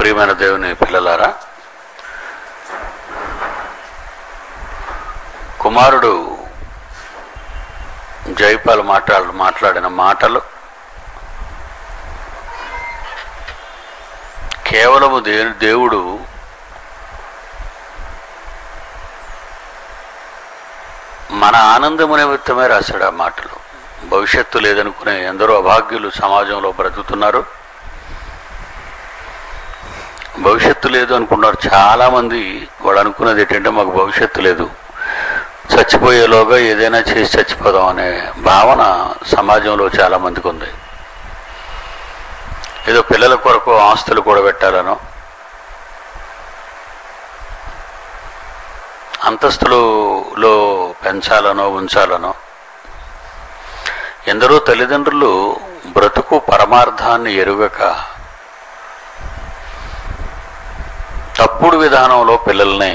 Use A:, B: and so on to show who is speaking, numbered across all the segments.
A: ప్రియమైన దేవుని పిల్లలారా కుమారుడు జైపాల్ మాట్లాడ మాట్లాడిన మాటలు కేవలము దే దేవుడు మన ఆనందము నిమిత్తమే రాశాడు ఆ మాటలు భవిష్యత్తు లేదనుకునే ఎందరో అభాగ్యులు సమాజంలో బ్రతుకుతున్నారు భవిష్యత్తు లేదు అనుకున్నారు చాలామంది వాళ్ళు అనుకున్నది ఏంటంటే మాకు భవిష్యత్తు లేదు చచ్చిపోయేలోగా ఏదైనా చేసి చచ్చిపోదాం అనే భావన సమాజంలో చాలామందికి ఉంది ఏదో పిల్లల కొరకు ఆస్తులు కూడా పెట్టాలనో అంతస్తులలో పెంచాలనో ఉంచాలనో ఎందరో తల్లిదండ్రులు బ్రతుకు పరమార్థాన్ని ఎరుగక తప్పుడు విధానంలో పిల్లల్ని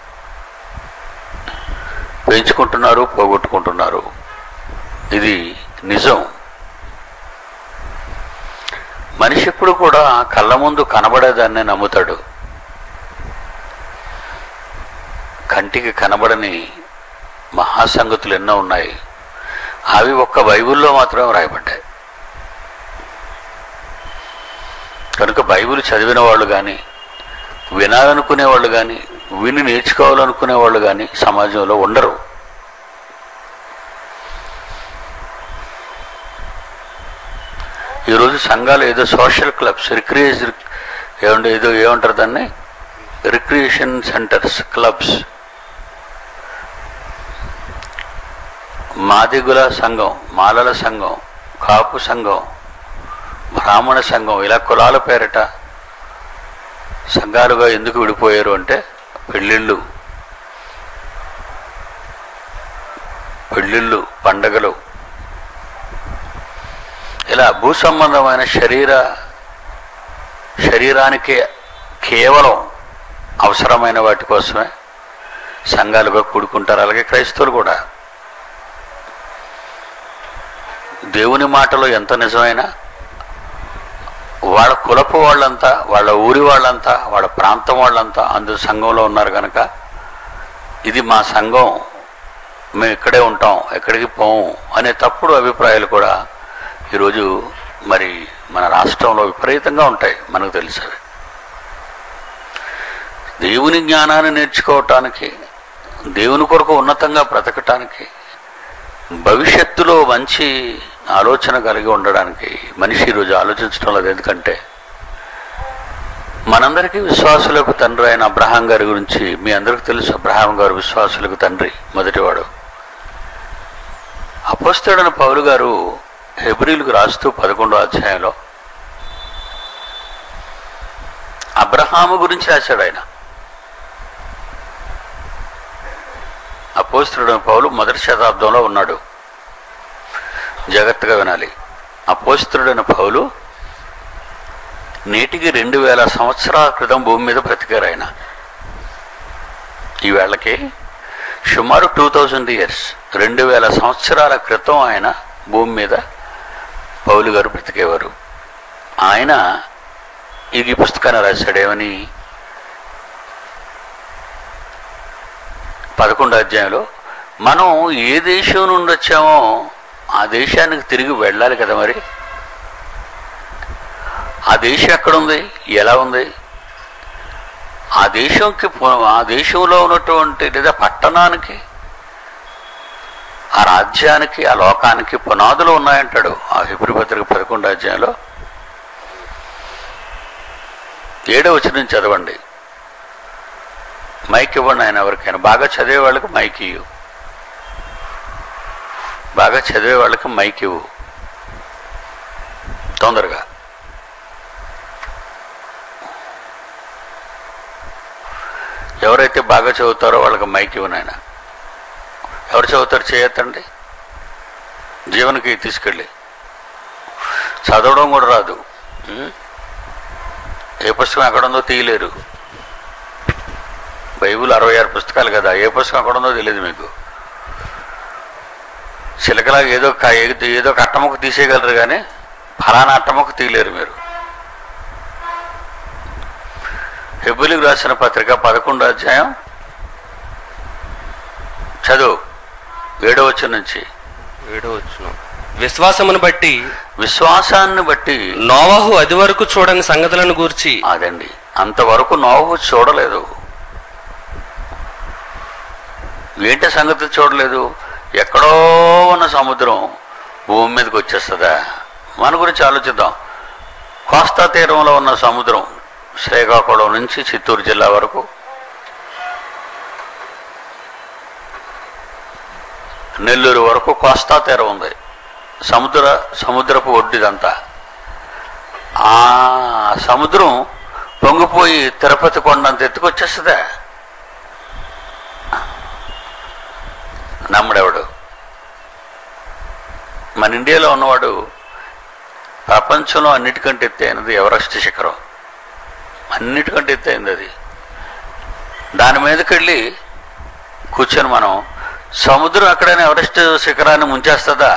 A: పెంచుకుంటున్నారు పోగొట్టుకుంటున్నారు ఇది నిజం మనిషి ఎప్పుడు కూడా కళ్ళ ముందు కనబడేదాన్ని నమ్ముతాడు కంటికి కనబడని మహాసంగతులు ఎన్నో ఉన్నాయి అవి ఒక్క బైబిల్లో మాత్రమే రాయబడ్డాయి కనుక బైబిల్ చదివిన వాళ్ళు కానీ వినాలనుకునే వాళ్ళు కానీ విని నేర్చుకోవాలనుకునే వాళ్ళు కానీ సమాజంలో ఉండరు ఈరోజు సంఘాలు ఏదో సోషల్ క్లబ్స్ రిక్రియేజ్ ఏమంటే ఏదో ఏమంటారు దాన్ని రిక్రియేషన్ సెంటర్స్ క్లబ్స్ మాదిగుల సంఘం మాలల సంఘం కాపు సంఘం బ్రాహ్మణ సంఘం ఇలా కులాల పేరిట సంఘాలుగా ఎందుకు విడిపోయారు అంటే పెళ్ళిళ్ళు పెళ్ళిళ్ళు పండగలు ఇలా భూ సంబంధమైన శరీర శరీరానికి కేవలం అవసరమైన వాటి కోసమే సంఘాలుగా కూడుకుంటారు అలాగే క్రైస్తవులు కూడా దేవుని మాటలో ఎంత నిజమైనా వాళ్ళ కులపు వాళ్ళంతా వాళ్ళ ఊరి వాళ్ళంతా వాళ్ళ ప్రాంతం వాళ్ళంతా అందరూ సంఘంలో ఉన్నారు కనుక ఇది మా సంఘం మేము ఇక్కడే ఉంటాం ఎక్కడికి పోము అనే తప్పుడు అభిప్రాయాలు కూడా ఈరోజు మరి మన రాష్ట్రంలో విపరీతంగా ఉంటాయి మనకు తెలుసు అవి దేవుని జ్ఞానాన్ని నేర్చుకోవటానికి దేవుని కొరకు ఉన్నతంగా బ్రతకటానికి భవిష్యత్తులో మంచి ఆలోచన కలిగి ఉండడానికి మనిషి ఈరోజు ఆలోచించడం లేదు ఎందుకంటే మనందరికీ విశ్వాసులకు తండ్రి అయిన అబ్రహాం గారి గురించి మీ అందరికీ తెలుసు అబ్రహాం గారు విశ్వాసులకు తండ్రి మొదటివాడు అపోస్తడని పౌలు గారు హెబ్రిలకు రాస్తూ పదకొండో అధ్యాయంలో అబ్రహాము గురించి రాశాడు ఆయన అపోస్తుడైన పౌలు మొదటి శతాబ్దంలో ఉన్నాడు జాగ్రత్తగా వినాలి అపోస్తుడైన పౌలు నేటికి రెండు వేల సంవత్సరాల క్రితం భూమి మీద బ్రతికారు ఆయన ఈవేళకి సుమారు టూ థౌజండ్ ఇయర్స్ రెండు వేల సంవత్సరాల క్రితం ఆయన భూమి మీద పౌలు గారు బ్రతికేవారు ఆయన ఈ పుస్తకాన్ని రాశాడు ఏమని పదకొండో అధ్యాయంలో మనం ఏ దేశం నుండి వచ్చామో ఆ దేశానికి తిరిగి వెళ్ళాలి కదా మరి ఆ దేశం ఎక్కడుంది ఎలా ఉంది ఆ దేశంకి పు- ఆ దేశంలో ఉన్నటువంటి లేదా పట్టణానికి ఆ రాజ్యానికి ఆ లోకానికి పునాదులు ఉన్నాయంటాడు ఆ హిబ్రి పత్రిక పదకొండో అధ్యాయంలో ఏడవ వచ్చిన చదవండి మైక్ ఇవ్వండి ఆయన ఎవరికైనా బాగా చదివే వాళ్ళకి మైక్ ఇవ్వు బాగా చదివే వాళ్ళకి మైక్ ఇవ్వు తొందరగా ఎవరైతే బాగా చదువుతారో వాళ్ళకి మైక్ ఇవ్వను ఆయన ఎవరు చదువుతారు చేయొద్దండి జీవనకి తీసుకెళ్ళి చదవడం కూడా రాదు ఉం? ఏ పుస్తకం ఎక్కడ ఉందో తీయలేరు బైబిల్ అరవై ఆరు పుస్తకాలు కదా ఏ పుస్తకం ఎక్కడ ఉందో తెలియదు మీకు చిలకలాగా ఏదో క- ఏదో- ఏదో ఒక అట్టముక్క తీసేయగలరు కానీ ఫలానా అట్టముక్క తీయలేరు మీరు హెబులికి రాసిన పత్రిక పదకొండో అధ్యాయం చదువు ఏడో వచ్చిన నుంచి
B: ఏడో వచ్చును విశ్వాసమును బట్టి
A: విశ్వాసాన్ని బట్టి
B: నోవహు అది వరకు చూడని సంగతులను గూర్చి
A: అదండి అంతవరకు నోవు చూడలేదు ఏంటి సంగతి చూడలేదు ఎక్కడో ఉన్న సముద్రం భూమి మీదకి వచ్చేస్తుందా మన గురించి ఆలోచిద్దాం కోస్తా తీరంలో ఉన్న సముద్రం శ్రీకాకుళం నుంచి చిత్తూరు జిల్లా వరకు నెల్లూరు వరకు కోస్తా తీరం ఉంది సముద్ర సముద్రపు ఒడ్డిదంతా ఆ సముద్రం పొంగిపోయి తిరుపతి కొండంత ఎత్తుకొచ్చేస్తుందా నమ్మడెవడు మన ఇండియాలో ఉన్నవాడు ప్రపంచంలో అన్నిటికంటే ఎత్తైనది ఎవరెస్ట్ శిఖరం అన్నిటికంటే ఎత్తైంది అది దాని మీదకి వెళ్ళి కూర్చొని మనం సముద్రం ఎక్కడైనా ఎవరెస్ట్ శిఖరాన్ని ముంచేస్తుందా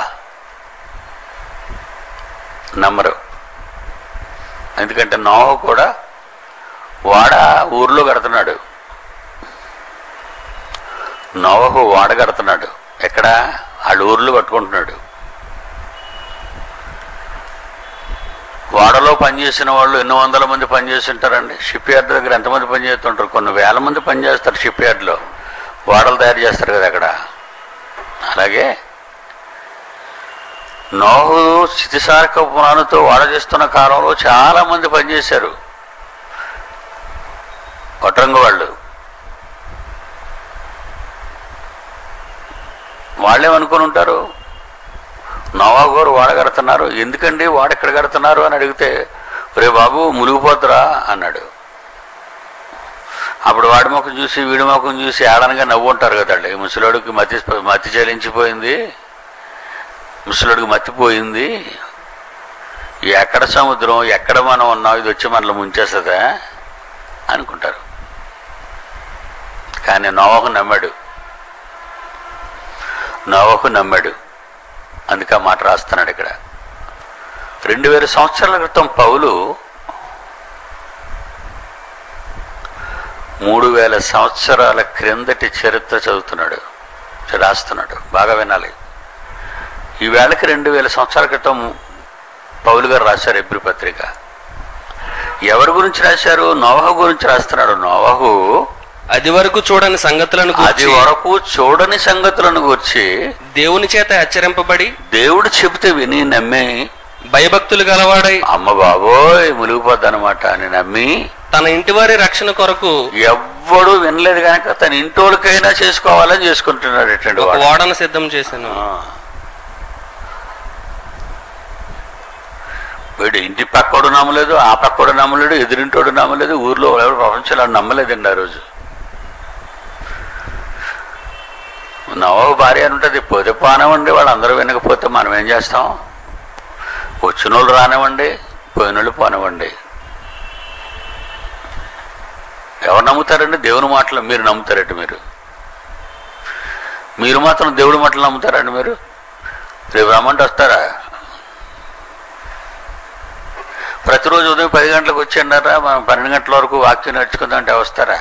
A: నమ్మరు ఎందుకంటే నోహ కూడా వాడ ఊర్లో కడుతున్నాడు నోవహు వాడ కడుతున్నాడు ఎక్కడ వాళ్ళ ఊర్లో కట్టుకుంటున్నాడు వాడలో పనిచేసిన వాళ్ళు ఎన్ని వందల మంది పనిచేసి ఉంటారండి షిప్ యార్డ్ దగ్గర ఎంతమంది పనిచేస్తుంటారు కొన్ని వేల మంది పనిచేస్తారు షిప్ యార్డ్లో వాడలు తయారు చేస్తారు కదా అక్కడ అలాగే నోహు స్థితిసారక పురాణతో వాడ చేస్తున్న కాలంలో చాలా మంది పనిచేశారు వడ్రంగు వాళ్ళు వాళ్ళేమనుకుని ఉంటారు నోవా గారు వాడ కడుతున్నారు ఎందుకండి వాడ ఎక్కడ కడుతున్నారు అని అడిగితే రే బాబు మునిగిపోతురా అన్నాడు అప్పుడు వాడి ముఖం చూసి వీడి ముఖం చూసి ఏడనగా నవ్వు ఉంటారు కదండి ముసలోడికి మతి మతి చెలించిపోయింది ముసలోడికి మతిపోయింది ఎక్కడ సముద్రం ఎక్కడ మనం ఉన్నాం ఇది వచ్చి మనల్ని ముంచేస్తుందా అనుకుంటారు కానీ నోవహు నమ్మాడు నోవహు నమ్మాడు అందుకే ఆ మాట రాస్తున్నాడు ఇక్కడ రెండు వేల సంవత్సరాల క్రితం పౌలు మూడు వేల సంవత్సరాల క్రిందటి చరిత్ర చదువుతున్నాడు రాస్తున్నాడు బాగా వినాలి ఈ వేళకి రెండు వేల సంవత్సరాల క్రితం పౌలు గారు రాశారు ఎబ్రి పత్రిక ఎవరి గురించి రాశారు నోవహు గురించి రాస్తున్నాడు నోవహు
B: అది వరకు చూడని సంగతులను
A: అది
B: గూర్చి
A: వరకు చూడని సంగతులను గురించి
B: దేవుని చేత హెచ్చరింపబడి
A: దేవుడు చెబితే విని నమ్మి
B: భయభక్తులు గలవాడై
A: అమ్మ బాబోయ్ మునిగిపోద్దనమాట అని నమ్మి
B: తన ఇంటివారి రక్షణ కొరకు
A: ఎవ్వడు వినలేదు కనుక తన ఇంటోళ్ళకైనా చేసుకోవాలని చేసుకుంటున్నాడు ఎటువంటి
B: ఒక
A: వాడు
B: ఓడను సిద్ధం చేశాను
A: ఆ. వీడు ఇంటి పక్కోడు నమ్మలేదు ఆ పక్కోడు నమ్మలేడు ఎదురింటోడు నమ్మలేదు ఊర్లో ఎవరు ప్రపంచంలో నమ్మలేదండి ఆ రోజు నవ్వు భార్య అని ఉంటుంది పోతే పోనివ్వండి వాళ్ళందరూ వినకపోతే మనం ఏం చేస్తాం వచ్చిన వాళ్ళు రానివ్వండి పోయిన వాళ్ళు పోనివ్వండి ఎవరు నమ్ముతారండి దేవుని మాటలు మీరు నమ్ముతారండి మీరు మీరు మాత్రం దేవుడి మాటలు నమ్ముతారండి మీరు రేపు రమ్మంటే వస్తారా ప్రతిరోజు ఉదయం పది గంటలకు వచ్చిండారా మనం పన్నెండు గంటల వరకు వాక్యం నేర్చుకుందామంటే వస్తారా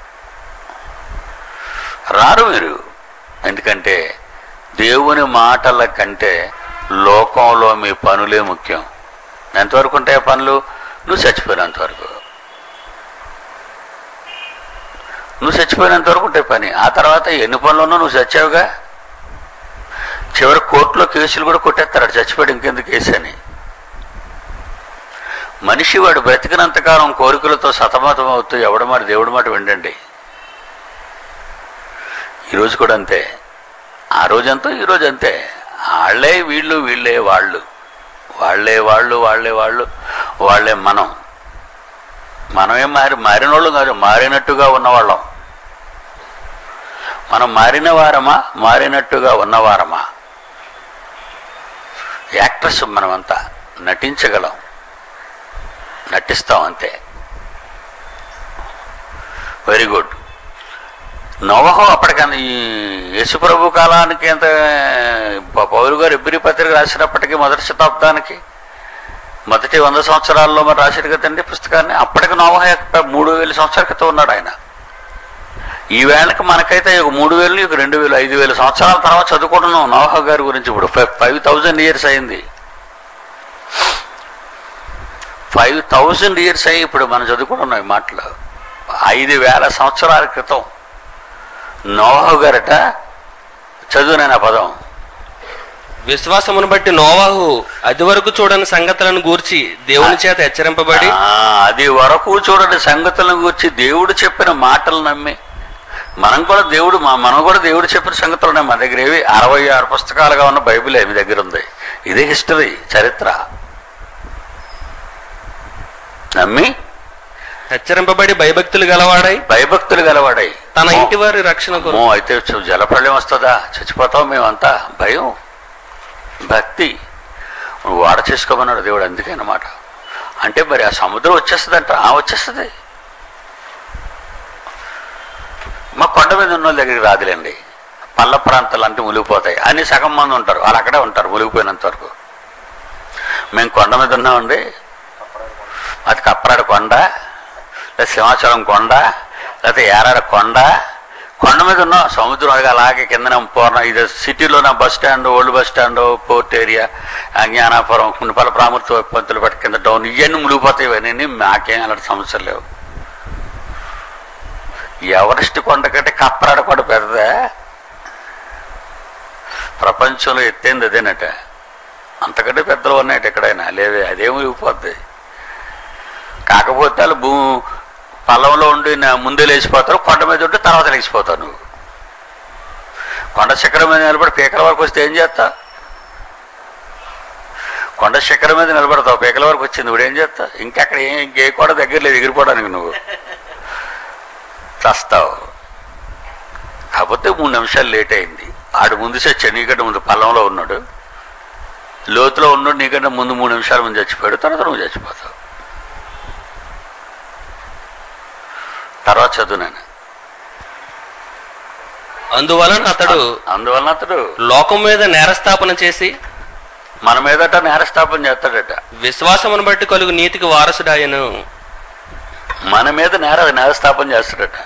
A: రారు మీరు ఎందుకంటే దేవుని మాటల కంటే లోకంలో మీ పనులే ముఖ్యం ఎంతవరకు ఉంటాయి ఆ పనులు నువ్వు చచ్చిపోయినంత వరకు నువ్వు చచ్చిపోయినంత వరకు ఉంటాయి పని ఆ తర్వాత ఎన్ని పనులున్నా నువ్వు చచ్చావుగా చివరి కోర్టులో కేసులు కూడా కొట్టేస్తారు అటు చచ్చిపోయాడు ఇంకెందుకు కేసు అని మనిషి వాడు బ్రతికినంతకాలం కోరికలతో సతమతం అవుతూ ఎవడ మాట దేవుడి మాట వినండి ఈరోజు కూడా అంతే ఆ రోజంతా ఈరోజు అంతే వాళ్ళే వీళ్ళు వీళ్ళే వాళ్ళు వాళ్ళే వాళ్ళు వాళ్ళే వాళ్ళు వాళ్ళే మనం మనమేం మారి మారినోళ్ళు కాదు మారినట్టుగా ఉన్నవాళ్ళం మనం మారిన వారమా మారినట్టుగా ఉన్నవారమా యాక్టర్స్ మనమంతా నటించగలం నటిస్తాం అంతే వెరీ గుడ్ నోవహం అప్పటికన్నా ఈ యేసుప్రభు కాలానికి ఎంత ప- పౌలు గారు ఎబ్రి పత్రిక రాసినప్పటికీ మొదటి శతాబ్దానికి మొదటి వంద సంవత్సరాల్లో మరి రాశాడు కదండి పుస్తకాన్ని అప్పటికి నోవహ యొక్క మూడు వేల సంవత్సరాల క్రితం ఉన్నాడు ఆయన ఈ వేళకి మనకైతే ఒక మూడు వేలు ఒక రెండు వేలు ఐదు వేల సంవత్సరాల తర్వాత చదువుకుంటున్నాం నోవహ గారి గురించి ఇప్పుడు ఫైవ్ థౌజండ్ ఇయర్స్ అయింది ఫైవ్ థౌజండ్ ఇయర్స్ అయ్యి ఇప్పుడు మనం చదువుకుంటున్నాం ఈ మాటలు ఐదు వేల సంవత్సరాల క్రితం నోవహ గారట చదువునైన పదం
B: విశ్వాసమును బట్టి నోవాహు అది వరకు చూడని సంగతులను గూర్చి దేవుని చేత హెచ్చరింపబడి
A: ఆ, అది వరకు చూడండి సంగతులను గురించి దేవుడు చెప్పిన మాటలు నమ్మి మనం కూడా దేవుడు మా- మనం కూడా దేవుడు చెప్పిన సంగతులు ఉన్నాయి మన దగ్గర ఏవి అరవై ఆరు పుస్తకాలుగా ఉన్న బైబిల్ మీ దగ్గర ఉంది ఇదే హిస్టరీ చరిత్ర నమ్మి
B: హెచ్చరింపబడి భయభక్తులు గలవాడై
A: భయభక్తులు గలవాడై
B: తన ఇంటి వారి రక్షణ కొరకు
A: అమ్మో, అయితే చు- జలప్రళయం వస్తుందా చచ్చిపోతాం మేమంతా భయం భక్తి నువ్వు వాడ చేసుకోమన్నాడు దేవుడు అందుకే అన్నమాట అంటే మరి ఆ సముద్రం వచ్చేస్తుందంట ఆ వచ్చేస్తుంది మా కొండ మీద ఉన్న వాళ్ళ దగ్గరికి రాదులేండి పల్ల ప్రాంతాలు అంటే మునిగిపోతాయి అన్ని సగం మంది ఉంటారు వాళ్ళు అక్కడే ఉంటారు మునిగిపోయినంత వరకు మేము కొండ మీద ఉన్నామండి అది కప్పరాడు కొండ లేదా సింహాచలం కొండ లేకపోతే ఏరాడ కొండ కొండ మీద ఉన్నాం సముద్రం అది అలాగే కిందన పూర్ణ ఇది సిటీలో నా bus stand old bus stand port area ఆ జ్ఞానాపురం కుండిపల్ల ప్రామృత పంతులు పట్టి కింద డౌన్ ఇవన్నీ మునిగిపోతాయి ఇవన్నీ మాకేం అలాంటి సమస్యలు లేవు ఎవరెస్ట్ కొండ కంటే కప్పరాడ కొండ పెద్దదా ప్రపంచంలో ఎత్తైంది అదేనట అంతకంటే పెద్దలు ఉన్నాయట ఎక్కడైనా లేవే అదే మునిగిపోద్ది కాకపోతే వాళ్ళు భూ పల్లంలో ఉండి నా- ముందే లేచిపోతారు కొండ మీద ఉంటే తర్వాత లేచిపోతావు నువ్వు కొండ శిఖరం మీద నిలబడి పీకల వరకు వస్తే ఏం చేస్తా కొండ శిఖరం మీద నిలబడతావు పీకల వరకు వచ్చింది ఇప్పుడు ఏం చేస్తా ఇంకెక్కడ ఏం ఇంకే కూడా దగ్గర లేదు ఎగిరిపోవడానికి నువ్వు చస్తావు కాకపోతే మూడు నిమిషాలు లేట్ అయింది ఆడు ముందు చచ్చాడు నీకంటే ముందు పల్లంలో ఉన్నాడు లోతులో ఉన్నాడు నీకంటే ముందు మూడు నిమిషాల ముందు చచ్చిపోయాడు తర్వాత నువ్వు చచ్చిపోతావు తర్వాత చదువు నేను
B: అందువలన అతడు
A: అందువలన అతడు
B: లోకం మీద నేరస్థాపన చేసి
A: మన మీదట నేరస్థాపన చేస్తాడట
B: విశ్వాసమును బట్టి కలుగు నీతికి వారసుడాయను
A: మన మీద నేర నేరస్థాపన చేస్తాడట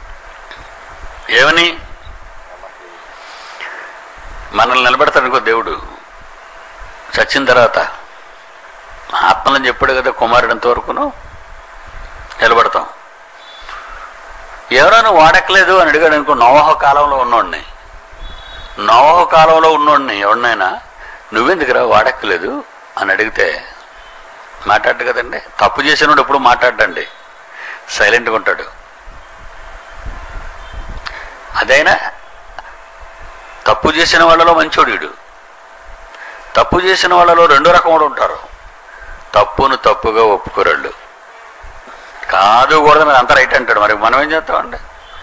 A: ఏమని మనల్ని నిలబెడతాడు అనుకో దేవుడు చచ్చిన తర్వాత ఆత్మలని చెప్పాడు కదా కుమారుడంత వరకును నిలబడతాం ఎవరైనా వాడక్కలేదు అని అడిగాడు అనుకో నవోహ కాలంలో ఉన్నోడిని నవోహ కాలంలో ఉన్నోడిని ఎవరినైనా నువ్వెందుకురా వాడక్కలేదు అని అడిగితే మాట్లాడు కదండి తప్పు చేసినోడు ఎప్పుడు మాట్లాడండి సైలెంట్గా ఉంటాడు అదైనా తప్పు చేసిన వాళ్ళలో మంచోడు వీడు తప్పు చేసిన వాళ్ళలో రెండో రకం కూడా ఉంటారు తప్పును తప్పుగా ఒప్పుకోరాళ్ళు కాదు కూడదు మీద అంతా రైట్ అంటాడు మరి మనం ఏం చేస్తామండి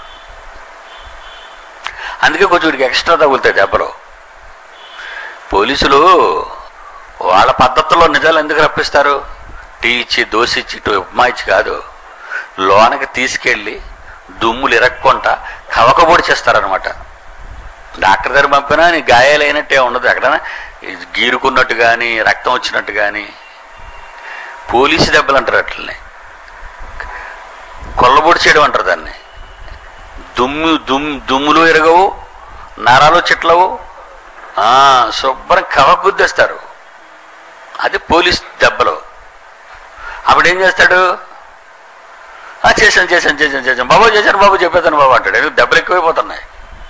A: అందుకే కొంచెం వీడికి ఎక్స్ట్రా తగులుతాయి దెబ్బలు పోలీసులు వాళ్ళ పద్ధతుల్లో నిజాలు ఎందుకు రప్పిస్తారు టీ ఇచ్చి దోశ ఇచ్చి ఇటు ఉప్మా ఇచ్చి కాదు లోనకి తీసుకెళ్ళి దుమ్ములు ఇరక్కుంటా కవకబొడి చేస్తారనమాట డాక్టర్ దగ్గర పంపినా నీ గాయాలైనట్టే ఉండదు ఎక్కడైనా ఇది గీరుకున్నట్టు కానీ రక్తం వచ్చినట్టు కానీ పోలీసు దెబ్బలు అంటారు అట్లని కొల్లబొడి చేయడం అంటారు దాన్ని దుమ్ము దుమ్ దుమ్ములు ఎరగవు నరాలు చిట్లవు ఆ, శుభ్రం కవ గుద్దేస్తారు అది పోలీస్ దెబ్బలు అప్పుడు ఏం చేస్తాడు "ఆ, చేశాను చేశాను చేశాను చేశాను బాబు చేశాను బాబు చెప్పేతాను బాబు అంటాడు ఎందుకు దెబ్బలు ఎక్కువైపోతున్నాయి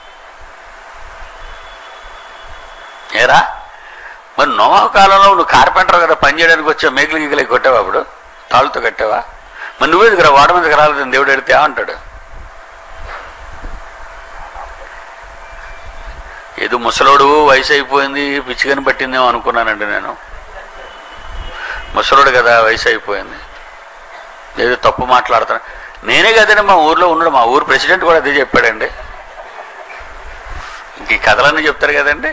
A: ఏరా మరి నోహ కాలంలో నువ్వు కార్పెంటర్ కదా పని చేయడానికి వచ్చావు మేకలు గీకలు కొట్టావా అప్పుడు తాళ్ళతో కట్టావా మరి నువ్వే దగ్గర వాడ మీదకి రాలేదని దేవుడు అడిగితే ఏమంటాడు ఏదో ముసలోడు వయసు అయిపోయింది పిచ్చికని పట్టిందేమో అనుకున్నానండి నేను ముసలోడు కదా వయసు అయిపోయింది ఏదో తప్పు మాట్లాడుతాను నేనే కదండి మా ఊర్లో ఉన్నాడు మా ఊరు ప్రెసిడెంట్ కూడా అదే చెప్పాడండి ఇంక ఈ కథలన్నీ చెప్తారు కదండి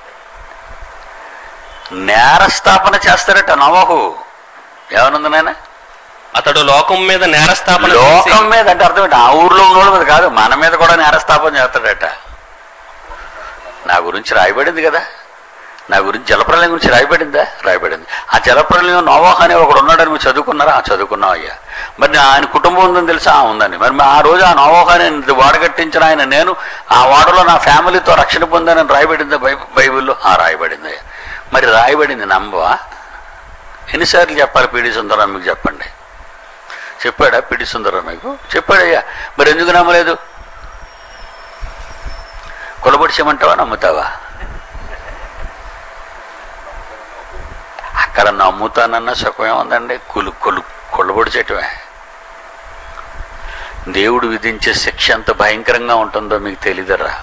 A: నేరస్థాపన చేస్తారట నవహు ఏమనుంది నాయన
B: అతడు లోకం మీద నేరస్థాపన చేసి
A: లోకం మీద అంటే అర్థం ఏంటి? ఆ ఊర్లో ఉన్నోళ్ళ మీద కాదు మన మీద కూడా నేరస్థాపన చేస్తాడట నా గురించి రాయబడింది కదా నా గురించి జలప్రలయం గురించి రాయబడిందా రాయబడింది ఆ జలప్రలయం నోవాహ అనే ఒకడు ఉన్నాడని మీరు చదువుకున్నారా ఆ చదువుకున్నాం అయ్యా మరి ఆయన కుటుంబం ఉందని తెలుసా ఆ ఉందని మరి ఆ రోజు ఆ నోవాహ అనే వాడగట్టించిన ఆయన నేను ఆ వాడలో నా ఫ్యామిలీతో రక్షణ పొందానని రాయబడిందా బై బైబిల్లో ఆ రాయబడింది అయ్యా మరి రాయబడింది నమ్మవా ఎన్నిసార్లు చెప్పాలి పీడి సుందరం మీకు చెప్పండి చెప్పాడా పిడి సుందరం మీకు చెప్పాడయ్యా మరి ఎందుకు నమ్మలేదు కొలబడిచేయమంటావా నమ్ముతావా అక్కడ నమ్ముతానన్న సుఖం ఏముందండి కులు కొలు కొల్లబొడిచేయటమే దేవుడు విధించే శిక్ష ఎంత భయంకరంగా ఉంటుందో మీకు తెలీదరా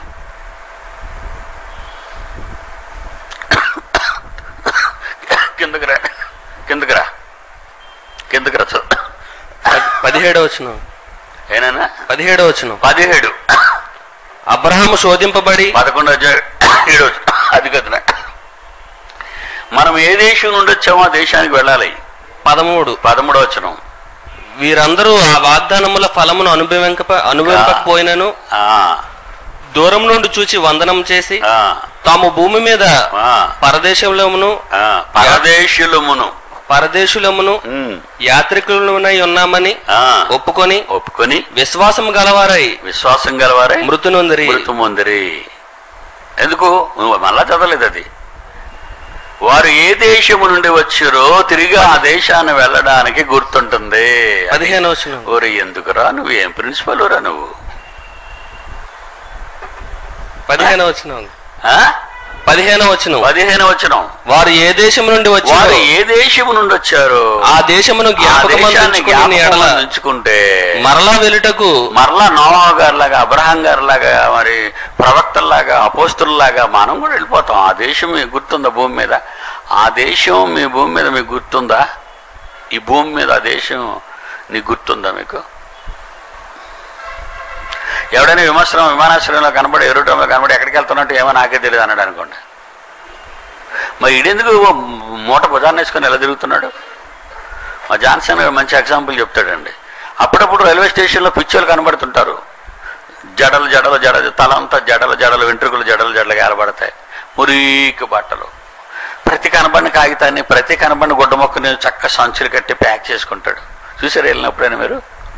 A: కిందకి రా కిందకి రా కిందకి రా చూ.
B: పదిహేడో వచనం
A: ఏనానా
B: పదిహేడో వచనం
A: పదిహేడు
B: అబ్రహాము శోధింపబడి
A: పదకొండు అధ్యాయం ఏడు అది కదనా మనం ఏ దేశం నుండి వచ్చామో ఆ దేశానికి వెళ్ళాలి
B: పదమూడు
A: పదమూడవ వచనం
B: వీరందరూ ఆ వాగ్దానముల ఫలమును అనుభవింక అనుభవింపకపోయినను
A: ఆ,
B: దూరం నుండి చూచి వందనం చేసి
A: ఆ,
B: తాము భూమి మీద
A: ఆ,
B: పరదేశంలోమును
A: ఆ, పరదేశులమును
B: పరదేశులమును
A: ఉమ్,
B: యాత్రికులమునై ఉన్నామని
A: ఆ,
B: ఒప్పుకొని
A: ఒప్పుకొని
B: విశ్వాసం గలవారై
A: విశ్వాసం గలవారే
B: మృతు నొందిరి
A: మృతు పొందిరి ఎందుకు నువ్వు మళ్ళా చదవలేదు అది వారు ఏ దేశము నుండి వచ్చారో తిరిగి ఆ దేశాన్ని వెళ్ళడానికి గుర్తుంటుంది
B: పదిహేను వచనం
A: ఓరి ఎందుకురా నువ్వు ఏం ప్రిన్సిపల్ రా నువ్వు
B: పదిహేను వచనం
A: ఆ?
B: పదిహేను వచనం
A: పదిహేను వచనం
B: వారు ఏ దేశం నుండి
A: వారు
B: వచ్చారో
A: ఏ దేశము నుండి వచ్చారు
B: ఆ దేశమును
A: ఆ దేశాన్ని
B: జ్ఞాపకం ఎడల
A: జ్ఞాపకం ఉంచుకుంటే
B: మరలా వెలుటకు
A: మరలా నోవా గారిలాగా అబ్రహాం గారిలాగా మరి ప్రవక్తల్లాగా అపోస్తుల్లాగా మనం కూడా వెళ్ళిపోతాం ఆ దేశం మీకు గుర్తుందా భూమి మీద ఆ దేశం మీ భూమి మీద మీకు గుర్తుందా ఈ భూమి మీద ఆ దేశం నీకు గుర్తుందా మీకు ఎవడైనా విమర్శనం విమానాశ్రయంలో కనబడి ఎరుటంలో కనబడి ఎక్కడికి వెళ్తున్నట్టు ఏమో నాకే తెలియదు అన్నాడు అనుకోండి మరి ఈడెందుకు మూట భుజాన్ని వేసుకొని ఎలా తిరుగుతున్నాడు మా జాన్సన్ గారు మంచి ఎగ్జాంపుల్ చెప్తాడండి అప్పుడప్పుడు రైల్వే స్టేషన్లో పిచ్చోలు కనబడుతుంటారు జడలు జడలు జడ తలంతా జడలు జడలు వెంట్రుకలు జడలు జడలుగా ఏర్పడతాయి మురికి బట్టలు ప్రతి కనబడిన కాగితాన్ని ప్రతి కనబడిన గుడ్డ మొక్కని చక్క సంచులు కట్టి ప్యాక్ చేసుకుంటాడు చూసారు వెళ్ళినప్పుడైనా మీరు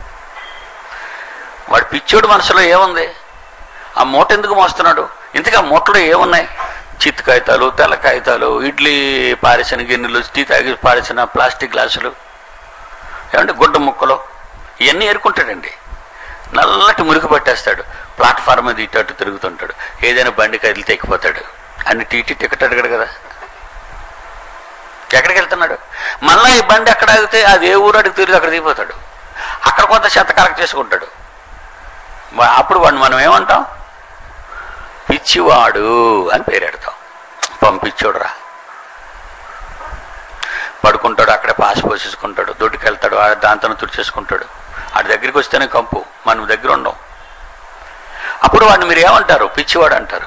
A: వాడు పిచ్చోడు మనసులో ఏముంది ఆ మూట ఎందుకు మోస్తున్నాడు ఇంతకీ ఆ మూటలో ఏమున్నాయి చిత్తు కాగితాలు తెల్ల కాగితాలు ఇడ్లీ పారేసిన గిన్నెలు టీ తాగి పారేసిన ప్లాస్టిక్ గ్లాసులు ఏమంటే గుడ్డ ముక్కలు ఇవన్నీ ఏరుకుంటాడండి నల్లటి మురికి పట్టేస్తాడు ప్లాట్ఫామ్ మీద ఇటు అటు తిరుగుతుంటాడు ఏదైనా బండి కదిలితే ఎక్కిపోతాడు అన్ని టీటీ టికెట్ అడగడు కదా ఎక్కడికి వెళ్తున్నాడు మళ్ళీ ఈ బండి ఎక్కడ ఆగితే అది ఏ ఊరు అడిగి తిరిగి అక్కడ దిగిపోతాడు అక్కడ కొంత చెత్త కలెక్ట్ చేసుకుంటాడు వా- అప్పుడు వాడిని మనం ఏమంటాం పిచ్చివాడు అని పేరెడతాం పంపించోడురా పడుకుంటాడు అక్కడే పాస్ పోసేసుకుంటాడు దొడ్డుకి వెళ్తాడు ఆడ దాంతో తుడిచేసుకుంటాడు ఆడి దగ్గరికి వస్తేనే కంపు మనం దగ్గర ఉండం అప్పుడు వాడిని మీరు ఏమంటారు పిచ్చివాడు అంటారు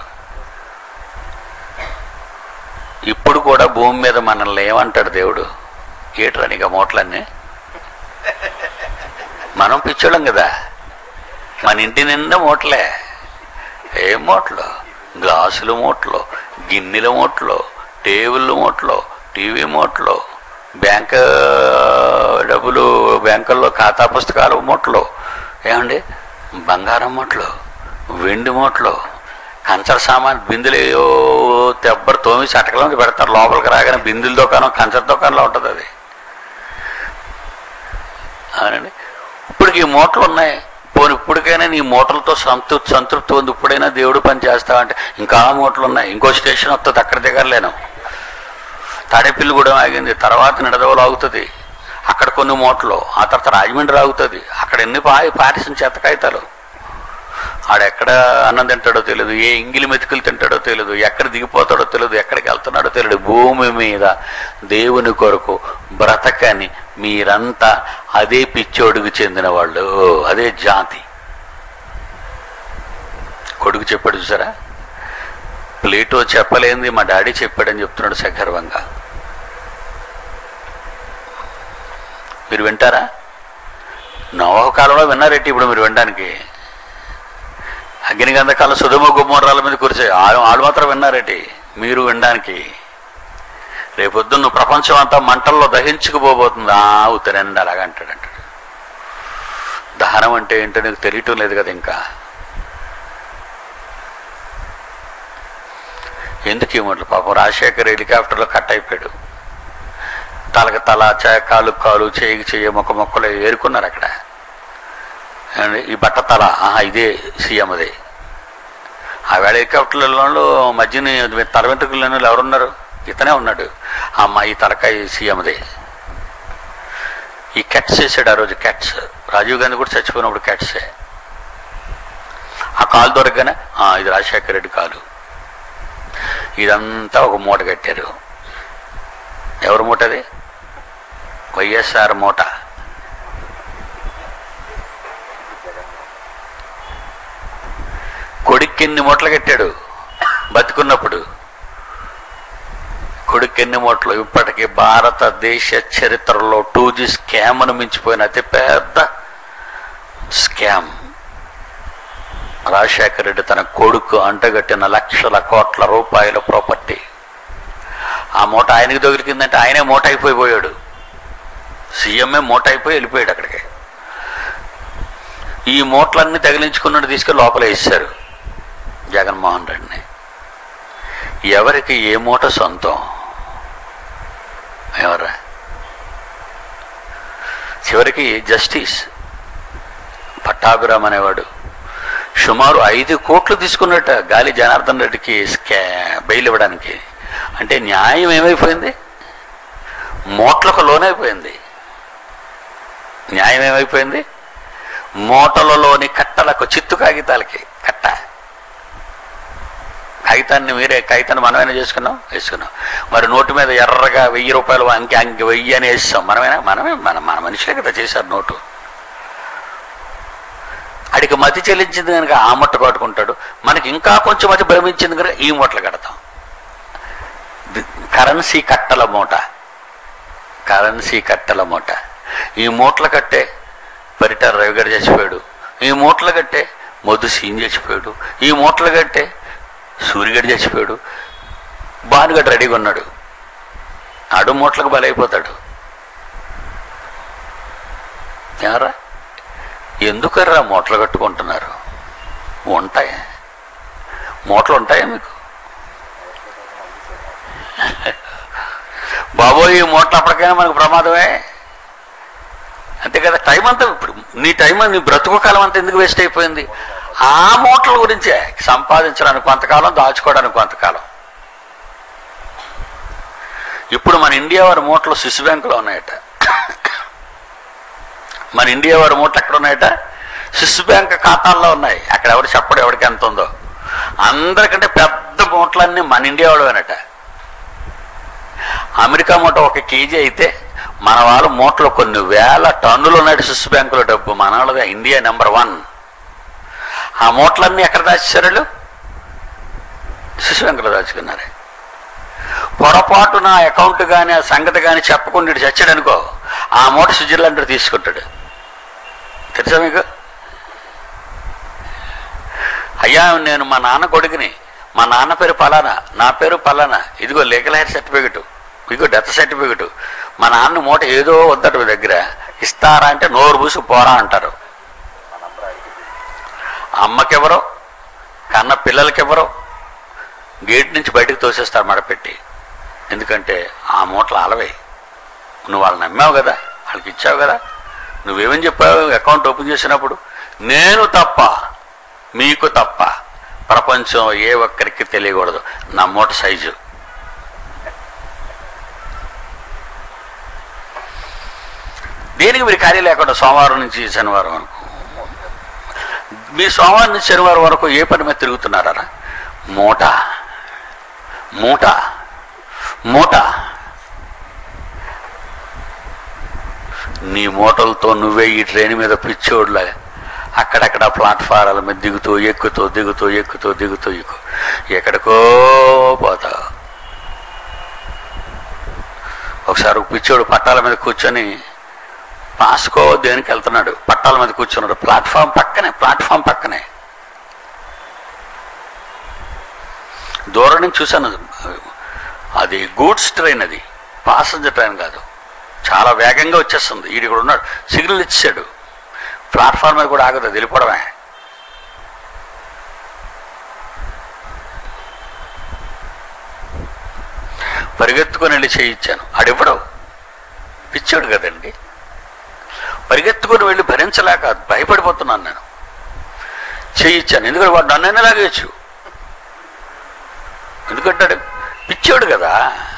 A: ఇప్పుడు కూడా భూమి మీద మనల్ని ఏమంటాడు దేవుడు ఏట్రా నీకు ఆ మూటలన్నీ మనం పిచ్చోళ్ళం కదా మన ఇంటి నిండా మూటలే ఏం మూటలు గ్లాసులు మూటలు గిన్నెల మూటలు టేబుల్ మూటలు టీవీ మూటలు బ్యాంక్ డబ్బులు బ్యాంకుల్లో ఖాతా పుస్తకాలు మూటలు ఏమండి బంగారం మూటలు వెండి మూటలు కంచర సామాన్ బిందులు ఏయో తెబ్బరు తోమి చటకలో పెడతారు లోపలికి రాగానే బిందుల దుకాణం కంచర దుకాణంలో ఉంటుంది అది అవునండి ఇప్పటికి ఈ మూటలు ఉన్నాయి పోనీ ఇప్పటికైనా నీ మూటలతో సంతృప్తి సంతృప్తి ఉంది ఇప్పుడైనా దేవుడు పని చేస్తావంటే ఇంకా మూటలు ఉన్నాయి ఇంకో స్టేషన్ వస్తుంది అక్కడ దిగలేను తాడేపల్లి కూడా ఆగింది తర్వాత నిడదవలు ఆగుతుంది అక్కడ కొన్ని మూటలు ఆ తర్వాత రాజమండ్రి ఆగుతుంది అక్కడ ఎన్ని పా పారిసిన చెత్త కాగితాలు ఆడెక్కడ అన్నం తింటాడో తెలియదు ఏ ఇంగిలి మెతుకులు తింటాడో తెలియదు ఎక్కడ దిగిపోతాడో తెలియదు ఎక్కడికి వెళ్తున్నాడో తెలియదు భూమి మీద దేవుని కొరకు బ్రతకని మీరంతా అదే పిచ్చోడుకు చెందిన వాళ్ళు అదే జాతి కొడుకు చెప్పాడు చూసారా ప్లేటో చెప్పలేంది మా డాడీ చెప్పాడని చెప్తున్నాడు సగర్వంగా మీరు వింటారా నవహ కాలంలో విన్నారేంటి ఇప్పుడు మీరు వినడానికి అగ్నిగంధకాల సుధుమ గుమ్మరాల మీద కురిసే వాళ్ళు వాళ్ళు మాత్రం విన్నారేటి మీరు వినడానికి రేపొద్దు నువ్వు ప్రపంచం అంతా మంటల్లో దహించుకుపోబోతుంది ఆ అవుతానండి అలాగ అంటాడు అంటాడు దహనం అంటే ఏంటో నీకు తెలియటం లేదు కదా ఇంకా ఎందుకు ఇవ్వట్లు పాపం రాజశేఖర్ హెలికాప్టర్లో కట్ అయిపోయాడు తలకి తల చే కాలు కాలు చేయికి చెయ్యి మొక్క మొక్కలు ఏరుకున్నారు అక్కడ ఏమండి? ఈ బట్ట తల ఆహా ఇదే సీఎం అదే ఆ వేళ హెలికాప్టర్లలో మధ్యని తల వెంట్రుకలను ఎవరున్నారు ఇతనే ఉన్నాడు ఆ అమ్మాయి తలకాయ సీఎందే ఈ క్యాట్స్ వేసాడు ఆ రోజు క్యాట్స్ రాజీవ్ గాంధీ కూడా చచ్చిపోయినప్పుడు క్యాట్సే ఆ కాలు దొరకగానే "ఆ, ఇది రాజశేఖర రెడ్డి కాలు ఇదంతా ఒక మూట కట్టారు ఎవరు మూట అది వైఎస్ఆర్ మూట కొడుక్కి ఎన్ని మూటలు కట్టాడు బతుకున్నప్పుడు కొడుకు ఎన్ని మూటలు ఇప్పటికీ భారతదేశ చరిత్రలో టూ జీ స్కామ్ను మించిపోయిన అతి పెద్ద స్కామ్ రాజశేఖర రెడ్డి తన కొడుకు అంటగట్టిన లక్షల కోట్ల రూపాయల ప్రాపర్టీ ఆ మూట ఆయనకి దొరికిందంటే ఆయనే మూట అయిపోయిపోయాడు సీఎంఏ మూట అయిపోయి వెళ్ళిపోయాడు అక్కడికి ఈ మూటలన్నీ తగిలించుకున్నట్టు తీసుకెళ్ళి లోపల వేసారు జగన్మోహన్ రెడ్డిని ఎవరికి ఏ మూట సొంతం ఎవరా చివరికి జస్టిస్ పట్టాభిరామ్ అనేవాడు సుమారు ఐదు కోట్లు తీసుకున్నట్ట గాలి జనార్దన్ రెడ్డికి స్కా బెయిల్ ఇవ్వడానికి అంటే న్యాయం ఏమైపోయింది మూటలకు లోనైపోయింది న్యాయం ఏమైపోయింది మూటలలోని కట్టలకు చిత్తు కాగితాలకి కట్ట కాగితాన్ని మీరే కాగితాన్ని మనమైనా చేసుకున్నాం వేసుకున్నాం మరి నోటు మీద ఎర్రగా వెయ్యి రూపాయలు అంకి అంకి వెయ్యి అని వేస్తాం మనమేనా మనమే మన మన మనుషులే కదా చేశారు నోటు అడికి మతి చెల్లించింది కనుక ఆ ముట్ట కొట్టుకుంటాడు మనకి ఇంకా కొంచెం మతి భ్రమించింది కనుక ఈ మూటలు కడతాం ది- కరెన్సీ కట్టల మూట కరెన్సీ కట్టల మూట ఈ మూటలు కట్టే పరిటార రవి గారు చచ్చిపోయాడు ఈ మూటలు కట్టే మొద్దు సీన్ చచ్చిపోయాడు ఈ మూటలు కట్టే సూర్యగడి చచ్చిపోయాడు భానుగడు రెడీగా ఉన్నాడు ఆడు మూటలకు బలైపోతాడు ఎవరా ఎందుకర్రా మూటలు కట్టుకుంటున్నారు ఉంటాయా మూటలు ఉంటాయా మీకు బాబోయ్ ఈ మూటలు అప్పటికైనా మనకు ప్రమాదమే అంతే కదా టైం అంతా ఇప్పుడు నీ టైం నీ బ్రతుకు కాలం అంతా ఎందుకు వేస్ట్ అయిపోయింది ఆ మూటల గురించే సంపాదించడానికి కొంతకాలం దాచుకోవడానికి కొంతకాలం ఇప్పుడు మన ఇండియా వారి మూటలు స్విస్ బ్యాంకులో ఉన్నాయట మన ఇండియా వారి మూటలు ఎక్కడ ఉన్నాయట స్విస్ బ్యాంక్ ఖాతాల్లో ఉన్నాయి అక్కడ ఎవరు చెప్పడు ఎవరికి ఎంత ఉందో అందరికంటే పెద్ద మూటలన్నీ మన ఇండియా వాడువేనట అమెరికా మూట ఒక కేజీ అయితే మన వాళ్ళ మూటలో కొన్ని వేల టన్నులు ఉన్నాయి స్విస్ బ్యాంకులో డబ్బు మన వాళ్ళది ఇండియా నెంబర్ వన్ ఆ మూటలన్నీ ఎక్కడ దాచేశారు వాళ్ళు స్విస్ బ్యాంకులో దాచుకున్నారు పొరపాటు నా అకౌంట్ కానీ ఆ సంగతి కానీ చెప్పకుండా ఇటు చచ్చాడు అనుకో ఆ మూట స్విట్జర్లాండ్ తీసుకుంటాడు తెలుసా మీకు అయ్యా నేను మా నాన్న కొడుకుని మా నాన్న పేరు పలానా నా పేరు పలానా ఇదిగో లీగల్ హెయిర్ సర్టిఫికెట్ ఇదిగో డెత్ సర్టిఫికెట్ మా నాన్న మూట ఏదో వద్దట మీ దగ్గర ఇస్తారా అంటే నోరు పూసి పోరా అంటారు అమ్మకెవరో కన్న పిల్లలకెవరో గేట్ నుంచి బయటకు తోసేస్తారు మడపెట్టి ఎందుకంటే ఆ మూటలు ఆలవే నువ్వు వాళ్ళని నమ్మావు కదా వాళ్ళకి ఇచ్చావు కదా నువ్వేమని చెప్పావు అకౌంట్ ఓపెన్ చేసినప్పుడు నేను తప్ప మీకు తప్ప ప్రపంచం ఏ ఒక్కరికి తెలియకూడదు నా మూట సైజు దేనికి మీరు ఖాళీ లేకుండా సోమవారం నుంచి శనివారం వరకు మీ సోమవారం నుంచి శనివారం వరకు ఏ పని మీద తిరుగుతున్నారా మూట మూట మూట నీ మూటలతో నువ్వే ఈ ట్రైన్ మీద పిచ్చోడ్లాగా అక్కడక్కడ ప్లాట్ఫారాల మీద దిగుతూ ఎక్కుతూ దిగుతూ ఎక్కుతూ దిగుతూ ఎక్కు ఎక్కడికో పోతావు ఒకసారి ఒక పిచ్చోడు పట్టాల మీద కూర్చొని పాస్కో దేనికి వెళ్తున్నాడు పట్టాల మీద కూర్చున్నాడు ప్లాట్ఫామ్ పక్కనే ప్లాట్ఫామ్ పక్కనే దూరం నుంచి చూశాను అది గూడ్స్ ట్రైన్ అది పాసెంజర్ ట్రైన్ కాదు చాలా వేగంగా వచ్చేస్తుంది ఈడు ఇక్కడ ఉన్నాడు సిగ్నల్ ఇచ్చాడు ప్లాట్ఫామ్ మీద కూడా ఆగదు అది వెళ్ళిపోవడమే పరిగెత్తుకొని వెళ్ళి చేయించాను ఆడివ్వడు పిచ్చాడు కదండి పరిగెత్తుకొని వెళ్ళి భరించలేక భయపడిపోతున్నాను నేను చేయించాను ఎందుకంటే వాడు నన్నైనా లాగేయచ్చు ఎందుకంటే ఆడు పిచ్చాడు కదా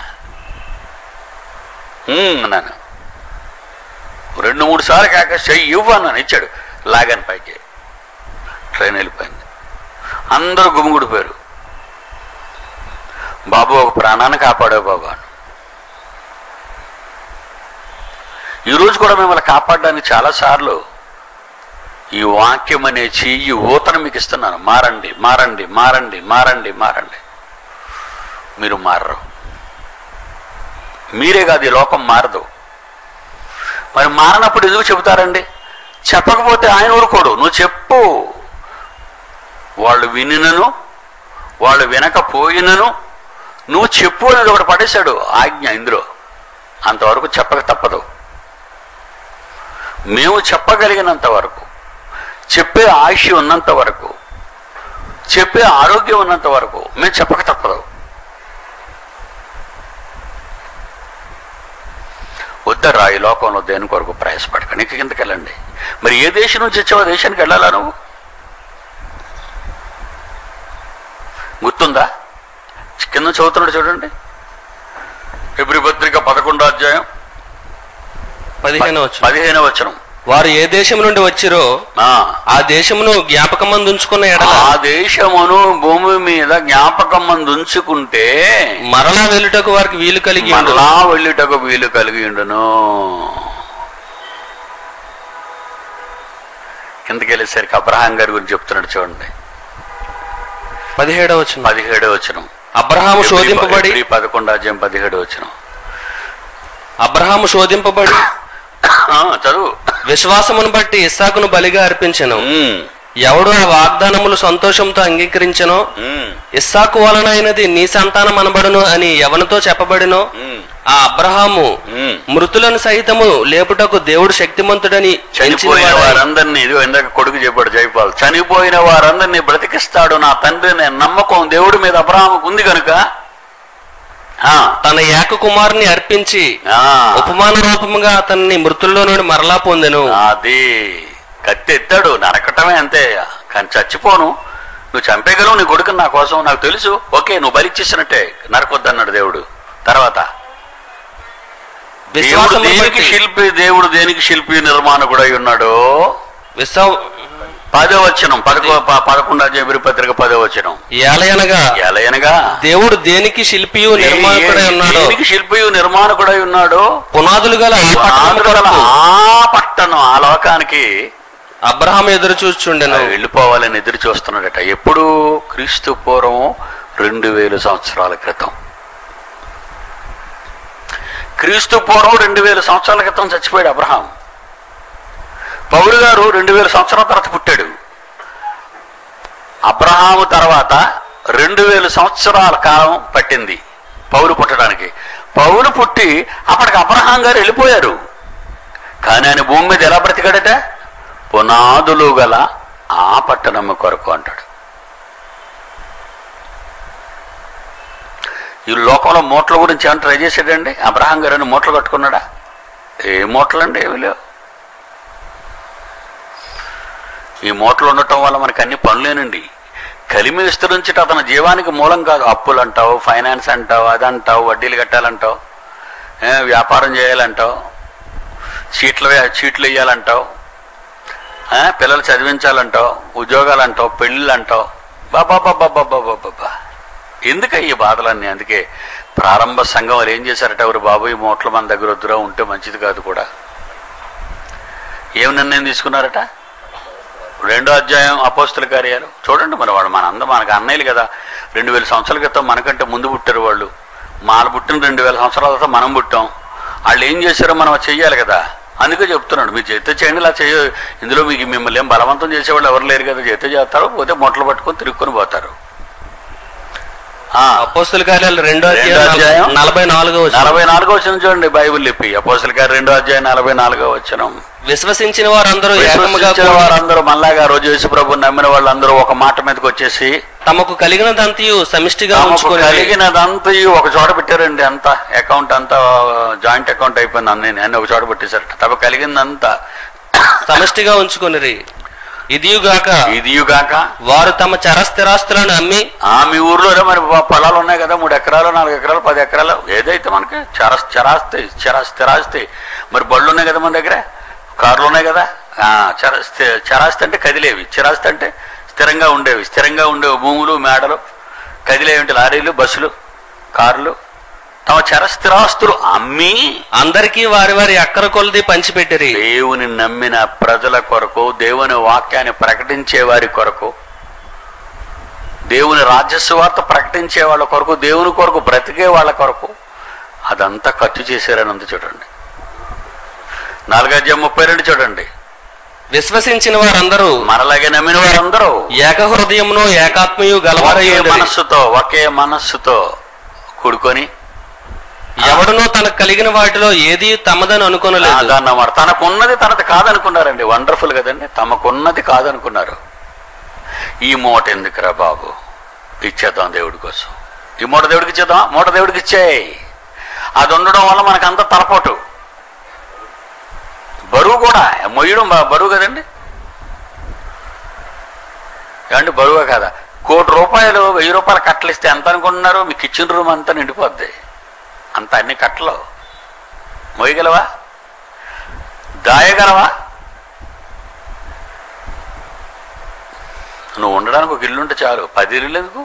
A: "ఉమ్" అన్నాను రెండు మూడు సార్లు కాక చెయ్యి ఇవ్వు అన్నాను ఇచ్చాడు లాగాను పైకి ట్రైన్ వెళ్ళిపోయింది అందరూ గుమిగుడిపోయారు బాబు ఒక ప్రాణాన్ని కాపాడావు బాబు అని ఈరోజు కూడా మిమ్మల్ని కాపాడడానికి చాలాసార్లు ఈ వాక్యం అనే చెయ్యి ఊతను మీకు ఇస్తున్నాను మారండి మారండి మారండి మారండి మారండి మీరు మారరు మీరే కాదు ఈ లోకం మారదు మరి మారనప్పుడు ఎందుకు చెబుతారండి చెప్పకపోతే ఆయన ఊరుకోడు నువ్వు చెప్పు వాళ్ళు వినినను వాళ్ళు వినకపోయినను నువ్వు చెప్పు అనేది ఒకటి పడేశాడు ఆజ్ఞ ఇందులో అంతవరకు చెప్పక తప్పదు మేము చెప్పగలిగినంత వరకు చెప్పే ఆయుష్ ఉన్నంత వరకు చెప్పే ఆరోగ్యం ఉన్నంత వరకు మేము చెప్పక తప్పదు వద్దరా ఈ లోకంలో దేని కొరకు ప్రయాసపడకండి ఇంక కిందకి వెళ్ళండి మరి ఏ దేశం నుంచి వచ్చావో ఆ దేశానికి వెళ్ళాలా నువ్వు గుర్తుందా కింద చదువుతున్నాడు చూడండి ఎబ్రి పత్రిక పదకొండో అధ్యాయం
B: పదిహేను వచ్చు
A: పదిహేనవ వచనం
B: వారు ఏ దేశం నుండి వచ్చిరో
A: ఆ,
B: ఆ దేశమును జ్ఞాపకమందు ఉంచుకున్న ఎడల
A: ఆ దేశమును భూమి మీద జ్ఞాపకం మంది ఉంచుకుంటే
B: మరలా వెళ్ళుటకు వారికి వీలు కలిగి ఉండును.
A: మరలా వెళ్ళుటకు వీలు కలిగి ఉండును కిందకి వెళ్ళేసరికి అబ్రహాం గారి గురించి చెప్తున్నాడు చూడండి
B: పదిహేడవ వచనం
A: పదిహేడో వచనం
B: అబ్రహాము శోధింపబడి
A: ఎబ్రి పదకొండు అధ్యాయం పదిహేడు వచనం
B: అబ్రహాము శోధింపబడి
A: ఆ, చదువు
B: విశ్వాసమును బట్టి ఇస్సాకును బలిగా అర్పించెను
A: ఉమ్,
B: ఎవడు ఆ వాగ్దానములు సంతోషంతో అంగీకరించెనో
A: ఉమ్,
B: ఇస్సాకు వలనైనది నీ సంతానం అనబడును అని ఎవనితో చెప్పబడినో
A: ఉమ్,
B: ఆ అబ్రహాము
A: ఉమ్.
B: మృతులను సహితము లేపుటకు దేవుడు శక్తిమంతుడని
A: చనిపోయిన
B: ఎంచినవాడై
A: వారందరినీ ఇదిగో ఇందాక కొడుకు చెప్పాడు జైపాల్ చనిపోయిన వారందరినీ బ్రతికిస్తాడు నా తండ్రి నేను నమ్మకం దేవుడి మీద అబ్రహాముకు ఉంది కనుక ఆ,
B: తన ఏక కుమారుని అర్పించి
A: ఆ,
B: ఉపమాన రూపముగా అతన్ని మృతుల్లో నుండి మరలా పొందెను
A: అది కత్తి ఎత్తాడు నరకటమే అంతే కానీ చచ్చిపోను నువ్వు చంపేయగలవు నీ కొడుకు నా కోసం నాకు తెలుసు ఓకే నువ్వు బలిచ్చేసినట్టే నరకొద్దన్నాడు దేవుడు తర్వాత దేవుడు
B: విశ్వాసమును
A: దేనికి
B: బట్టి
A: శిల్పి దేవుడు దేనికి శిల్పి నిర్మాణకుడై ఉన్నాడు
B: విశ్వ
A: పదో వచనం పదకొ ప- పదకొండో జబిరి పత్రిక పదో వచనం
B: ఏలయనగా
A: ఎలయనగా
B: దేవుడు దేనికి శిల్పియు నిర్మాణకుడై ఉన్నాడు
A: దేనికి శిల్పి నిర్మాణకుడై ఉన్నాడు
B: పునాదులు గల ఆ పట్టణము
A: పునాదులు గల
B: కొరకు
A: ఆ పట్టణం ఆ లోకానికి
B: అబ్రహాం ఎదురు చూచుండెను
A: ఆ వెళ్ళిపోవాలని ఎదురు చూస్తున్నాడట ఎప్పుడు క్రీస్తు పూర్వం రెండు వేల సంవత్సరాల క్రితం క్రీస్తు పూర్వం రెండు వేల సంవత్సరాల క్రితం చచ్చిపోయాడు అబ్రహాం పౌలు గారు రెండు వేల సంవత్సరాల తర్వాత పుట్టాడు అబ్రహాము తర్వాత రెండు వేల సంవత్సరాల కాలం పట్టింది పౌలు పుట్టడానికి పౌలు పుట్టి అప్పటికి అబ్రహాం గారు వెళ్ళిపోయారు కానీ ఆయన భూమి మీద ఎలా బ్రతికాడట పునాదులు గల ఆ పట్టణము కొరకు అంటాడు ఈ లోకంలో మూటల గురించి ఏమైనా ట్రై చేశాడండి అబ్రహాం గారు అని మూటలు కట్టుకున్నాడా ఏ మూటలండి ఏమి లేవు ఈ మూటలు ఉండటం వల్ల మనకి అన్ని పనులేనండి కలిమి విస్తరించట అతని జీవానికి మూలం కాదు అప్పులు అంటావు ఫైనాన్స్ అంటావు అదంటావు వడ్డీలు కట్టాలంటావు ఏ, వ్యాపారం చేయాలంటావు చీట్లు వే- చీట్లు వేయాలంటావు ఆ, పిల్లలు చదివించాలంటావు ఉద్యోగాలు అంటావు పెళ్ళిళ్ళు అంటావు బాబా బాబా బాబా బాబా ఎందుకు ఈ బాధలన్నీ అందుకే ప్రారంభ సంఘం వాళ్ళు ఏం చేశారట ఎవరు బాబు ఈ మూటలు మన దగ్గర వద్దురా ఉంటే మంచిది కాదు కూడా ఏం నిర్ణయం తీసుకున్నారట రెండో అధ్యాయం అపోస్తుల కార్యాలు చూడండి మరి వాడు మన అందం మనకు అన్నయ్యలు కదా రెండు వేల సంవత్సరాల క్రితం మనకంటే ముందు పుట్టారు వాళ్ళు మాల పుట్టిన రెండు వేల సంవత్సరాల తర్వాత మనం పుట్టాం వాళ్ళు ఏం చేశారో మనం అది చెయ్యాలి కదా అందుకే చెప్తున్నాడు మీరు చేస్తే చేయండి ఇలా చేయ ఇందులో మీకు మిమ్మల్ని ఏం బలవంతం చేసేవాళ్ళు ఎవరు లేరు కదా చేస్తే చేస్తారు పోతే మొట్టలు పట్టుకొని తిరుక్కొని పోతారు ఆ,
B: అపోస్తుల కార్యాలు రెండో
A: రెండో
B: అధ్యాయం
A: అధ్యాయం.
B: నలభై- నలభై నాలుగో వచనం.
A: నలభై నాలుగో వచ్చిన చూడండి బైబిల్ లిపి అపోసల గారు రెండో అధ్యాయం నలభై నాలుగో వచ్చిన
B: విశ్వసించిన వారందరూ ఏకముగా
A: విశ్వసించిన వారందరూ మళ్ళాగా రోజు యేసు ప్రభు నమ్మిన వాళ్ళందరూ ఒక మాట మీదకి వచ్చేసి
B: తమకు కలిగినదంతయు సమిష్టిగా
A: తమకు
B: ఉంచుకొని
A: కలిగినదంతయు ఒక చోట పెట్టారండి అంతా అకౌంట్ అంతా జాయింట్ అకౌంట్ అయిపోయింది అన్ని నేను ఒక చోట పెట్టేశారట తమ కలిగిందంతా
B: సమిష్టిగా ఉంచుకొనిరి ఇదియుగాక
A: ఇదియుగాక
B: వారు తమ చరస్థిరాస్తులను అమ్మి
A: ఆ మీ ఊర్లో మరి పొ- పొలాలు ఉన్నాయి కదా మూడు ఎకరాలు నాలుగు ఎకరాలు పది ఎకరాలు ఏదైతే మనకి చర చరాస్తి చర స్థిరాస్తి మరి బళ్ళు ఉన్నాయి కదా మన దగ్గర కార్లు ఉన్నాయి కదా ఆ, చర స్థి- చరాస్తి అంటే కదిలేవి చిరాస్తి అంటే స్థిరంగా ఉండేవి స్థిరంగా ఉండే భూములు మేడలు కదిలేవి అంటే లారీలు బస్సులు కార్లు తమ చరస్థిరాస్తులు అమ్మి
B: అందరికీ వారి వారి అక్కర కొలది పంచిపెట్టిరి
A: దేవుని నమ్మిన ప్రజల కొరకు దేవుని వాక్యాన్ని ప్రకటించే వారి కొరకు దేవుని రాజ్యస్వార్త ప్రకటించే వాళ్ళ కొరకు దేవుని కొరకు బ్రతికే వాళ్ళ కొరకు అదంతా ఖర్చు చేశారని ఉంది చూడండి నాలుగధ్యాయం ముప్పై రెండు చూడండి
B: విశ్వసించిన వారందరూ
A: మనలాగే నమ్మిన వారందరూ
B: ఏక హృదయమును ఏకాత్మయు గలవారై
A: ఒకే
B: ఉండిరి.
A: మనస్సుతో ఒకే మనస్సుతో కూడుకొని
B: ఎవడునో తనకు కలిగిన వాటిలో ఏది తమదని అనుకొనలేదు
A: అదన్నమాట తనకున్నది తనది కాదనుకున్నారండి వండర్ఫుల్ కదండి తమకున్నది కాదనుకున్నారు ఈ మూట ఎందుకురా బాబు ఇచ్చేద్దాం దేవుడి కోసం ఈ మూట దేవుడికి ఇచ్చేద్దాం మూట దేవుడికి ఇచ్చేయి అది ఉండడం వల్ల మనకంత తలపోటు బరువు కూడా మొయ్యడం బ- బరువు కదండి ఏమండి బరువే కదా కోటి రూపాయలు వెయ్యి రూపాయలు కట్టలు ఇస్తే ఎంత అనుకుంటున్నారు మీ కిచెన్ రూమ్ అంతా నిండిపోద్ది అంత అన్ని కట్టలు మోయగలవా దాయగలవా నువ్వు ఉండడానికి ఒక ఇల్లు ఉంటే చాలు పది ఇల్లు ఎందుకు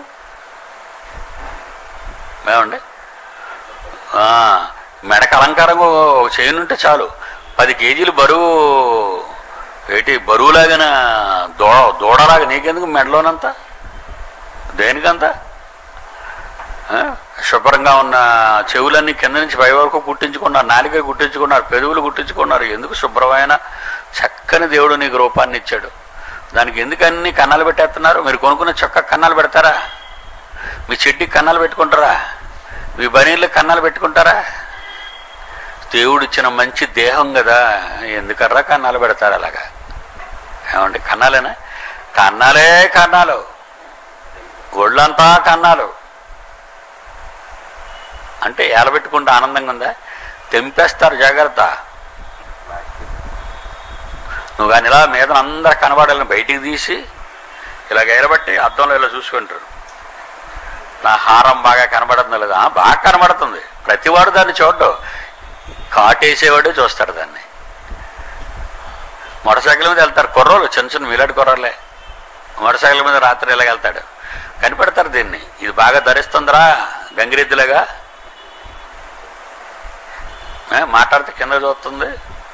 A: మేమండి ఆ, మెడకు అలంకారంగా ఒక చైన్ ఉంటే చాలు పది కేజీలు బరువు ఏంటి బరువులాగిన దూడ దూడలాగా నీకెందుకు మెడలోనంతా దేనికంతా ఆ? శుభ్రంగా ఉన్న చెవులన్నీ కింద నుంచి పై వరకు కుట్టించుకున్నారు నాలుక కుట్టించుకున్నారు పెదవులు కుట్టించుకున్నారు ఎందుకు శుభ్రమైన చక్కని దేవుడు నీకు రూపాన్ని ఇచ్చాడు దానికి ఎందుకు అన్ని కన్నాలు పెట్టేస్తున్నారు మీరు కొనుక్కున్న చొక్క కన్నాలు పెడతారా మీ చెడ్డికి కన్నాలు పెట్టుకుంటారా మీ బనీళ్ళకి కన్నాలు పెట్టుకుంటారా దేవుడు ఇచ్చిన మంచి దేహం కదా ఎందుకర్రా కన్నాలు పెడతారు అలాగా ఏమండి కన్నాలేనా కన్నాలే కన్నాలు ఒళ్ళంతా కన్నాలు అంటే ఏలబెట్టుకుంటే ఆనందంగా ఉందా తెంపేస్తారు జాగ్రత్త నువ్వు కానీ ఇలా మీద అందరు కనబడాలని బయటికి తీసి ఇలా ఏలబట్టి అద్దంలో ఇలా చూసుకుంటారు నా హారం బాగా కనబడుతుందో లేదా "ఆ, బాగా కనబడుతుంది ప్రతివాడు దాన్ని చూడ్డం కాటేసేవాడే చూస్తాడు దాన్ని మోటార్ సైకిల్ మీద వెళ్తారు కుర్రోళ్ళు చిన్న చిన్న మీలాడి కుర్రోళ్ళే మోటార్ సైకిల్ మీద రాత్రి ఇలా వెళ్తాడు కనిపెడతారు దీన్ని ఇది బాగా ధరిస్తుందిరా గంగిరెద్దులాగా ఏ, మాట్లాడితే కింద చూస్తుంది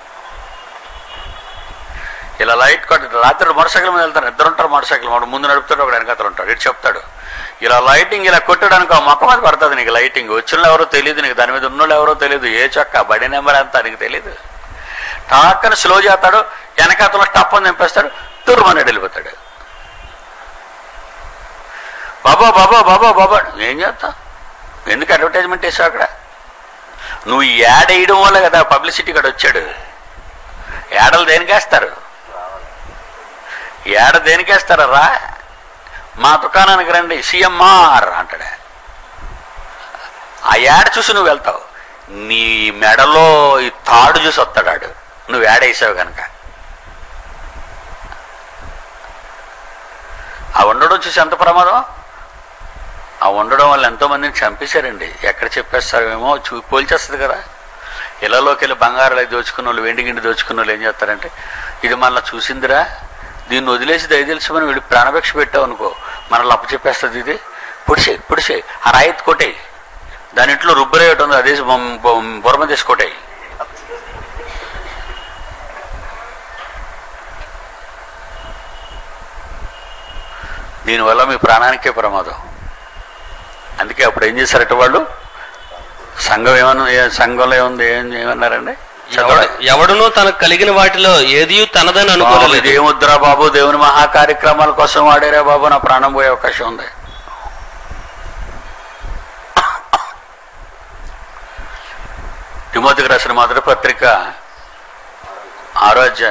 A: ఇలా లైట్ కొట్టి రాత్రి మోటార్ సైకిల్ మీద వెళ్తారు ఇద్దరు ఉంటారు మోటార్ సైకిల్ వాడు ముందు నడుపుతాడు ఒకడు వెనకాతలు ఉంటాడు ఇటు చెప్తాడు ఇలా లైటింగ్ ఇలా కొట్టడానికి ఆ మొక్క మీద పడుతుంది నీకు లైటింగ్ వచ్చిన ఎవరో తెలియదు నీకు దాని మీద ఉన్నోళ్ళు ఎవరో తెలియదు ఏ చొక్క బడి నెంబర్ ఎంత నీకు తెలియదు టాక్కని స్లో చేస్తాడు వెనకాతలో టప్ అని నింపేస్తాడు తుర్మని వెళ్ళిపోతాడు బాబా బాబా బాబా బాబా ఏం చేస్తా ఎందుకు అడ్వర్టైజ్మెంట్ వేసావు అక్కడ నువ్వు ఈ యాడ్ వేయడం వల్ల కదా పబ్లిసిటీ ఇక్కడ వచ్చాడు యాడలు దేనికేస్తారు యాడ దేనికేస్తారా మా దుకాణానికి రండి సిఎంఆర్ అంటాడు ఆ యాడ్ చూసి నువ్వు వెళ్తావు నీ మెడలో ఈ తాడు చూసి వస్తాడు ఆడు నువ్వు యాడ్ వేసావు కనుక ఆ ఉండడం చూసి ఎంత ప్రమాదం ఆ ఉండడం వల్ల ఎంతో మందిని చంపేశారండి ఎక్కడ చెప్పేస్తారేమో చూ పోల్చేస్తుంది కదా ఇళ్లలోకి వెళ్ళి బంగారాలు అవి దోచుకున్న వాళ్ళు వెండి గిండి దోచుకున్న వాళ్ళు ఏం చేస్తారంటే ఇది మళ్ళీ చూసిందిరా దీన్ని వదిలేసి దయదలిసి మనం వీడి ప్రాణభిక్ష పెట్టావు అనుకో మనల్ని అప్పు చెప్పేస్తుంది ఇది పొడిసే పొడిసే ఆ రాయిత్ కొట్టే దాని ఇంట్లో రుబ్బరే ఒకటి ఉంది అదే బొరమ తీసి కొట్టాయి దీనివల్ల మీ ప్రాణానికే ప్రమాదం అందుకే అప్పుడు ఏం చేశారట వాళ్ళు సంఘం ఏమన్నా ఏ- సంఘంలో ఏముంది ఏం ఏమన్నారండి
B: ఎవడు- ఎవడునూ తనకు కలిగిన వాటిలో ఏది తనదని
A: బాబు,
B: అనుకోలేదు
A: ఇది ఏముద్దురా బాబు దేవుని మహా కార్యక్రమాల కోసం వాడేరా బాబు నా ప్రాణం పోయే అవకాశం ఉంది తిమోతికి రాసిన మొదటి పత్రిక ఆరోగ్యం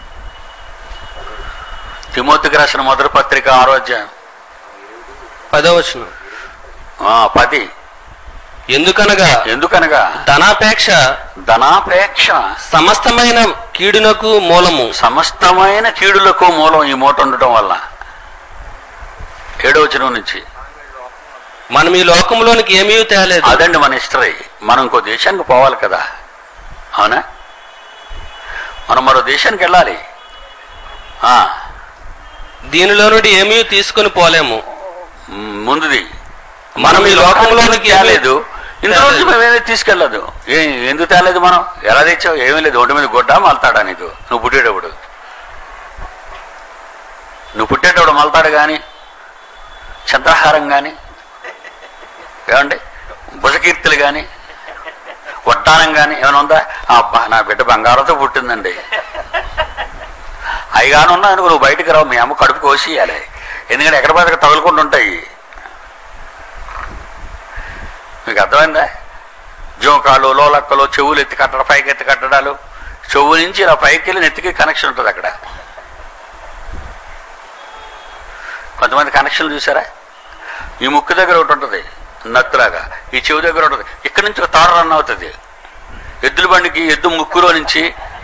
A: తిమోతికి రాసిన మొదటి పత్రిక ఆరోగ్యం
B: పదవచనం
A: పది
B: ఎందుకనగా
A: ఎందుకనగా
B: ధనాపేక్ష
A: ధనాపేక్ష
B: సమస్తమైన కీడునకు మూలము
A: సమస్తమైన కీడులకు మూలం ఈ మూట ఉండటం వల్ల ఏడో వచనం నుంచి
B: మనం ఈ లోకంలోనికి ఏమీ తేలేదు
A: అదండి మన హిస్టరీ మనం ఇంకో దేశానికి పోవాలి కదా అవునా మనం మరో దేశానికి వెళ్ళాలి ఆ,
B: దీనిలో నుండి ఏమీ తీసుకొని పోలేము
A: మ్, ముందుది
B: మనం ఈ లోకంలోనికి ఏమీ-
A: తేలేదు ఇందులో నుంచి మేమేమీ తీసుకెళ్ళదు ఏ ఎందుకు తేలేదు మనం ఎలా తెచ్చావు ఏమీ లేదు ఒంటి మీద గొడ్డా మల్తాడా నీకు నువ్వు పుట్టేటప్పుడు నువ్వు పుట్టేటప్పుడు మల్తాడు కానీ చంద్రహారం కానీ ఏమండి భుజకీర్తులు కానీ వడ్డానం కానీ ఏమైనా ఉందా అబ్బా నా బిడ్డ బంగారంతో పుట్టిందండి అవి ఉన్నా అనుకో నువ్వు బయటికి రావు మీ అమ్మ కడుపు కోసియాలి ఎందుకంటే ఎక్కడ పడితే తగులుకుంటూ ఉంటాయి మీకు అర్థమైందా జోకాలు లోలక్కలు చెవులు ఎత్తి కట్టడం పైకి ఎత్తి కట్టడాలు చెవు నుంచి ఇలా పైకి వెళ్ళి నెత్తికి కనెక్షన్ ఉంటుంది అక్కడ కొంతమంది కనెక్షన్లు చూసారా ఈ ముక్కు దగ్గర ఒకటి ఉంటుంది నత్తులాగా ఈ చెవి దగ్గర ఉంటుంది ఇక్కడి నుంచి ఒక తాడు రన్ అవుతుంది ఎద్దుల బండికి ఎద్దు ముక్కులో నుంచి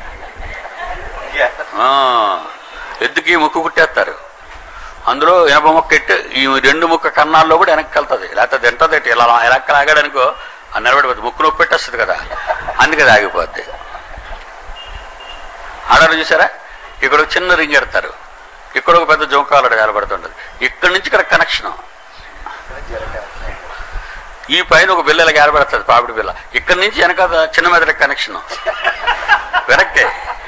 A: ఆ, ఎద్దుకి ముక్కు కుట్టేస్తారు అందులో ఇనప ముక్క ఎట్టి ఈ రెండు ముక్క కన్నాల్లో కూడా వెనక్కి వెళ్తుంది లేకపోతే తింటది ఎట్టి ఇలా వెనక్కి లాగాడనుకో ఆ నిలబడిపోతుంది ముక్కు నొప్పి పెట్టేస్తుంది కదా అందుకే అది ఆగిపోద్ది ఆడారు చూసారా ఇక్కడ ఒక చిన్న రింగ్ ఎడతారు ఇక్కడ ఒక పెద్ద జోంకాలడ కలబడుతుంటది ఇక్కడి నుంచి ఇక్కడ కనెక్షన్ ఈ పైన ఒక బిల్లలకి ఏర్పడుతుంది పాపిడి బిల్ల ఇక్కడి నుంచి వెనక చిన్న మెదడు కనెక్షన్ వెనక్కే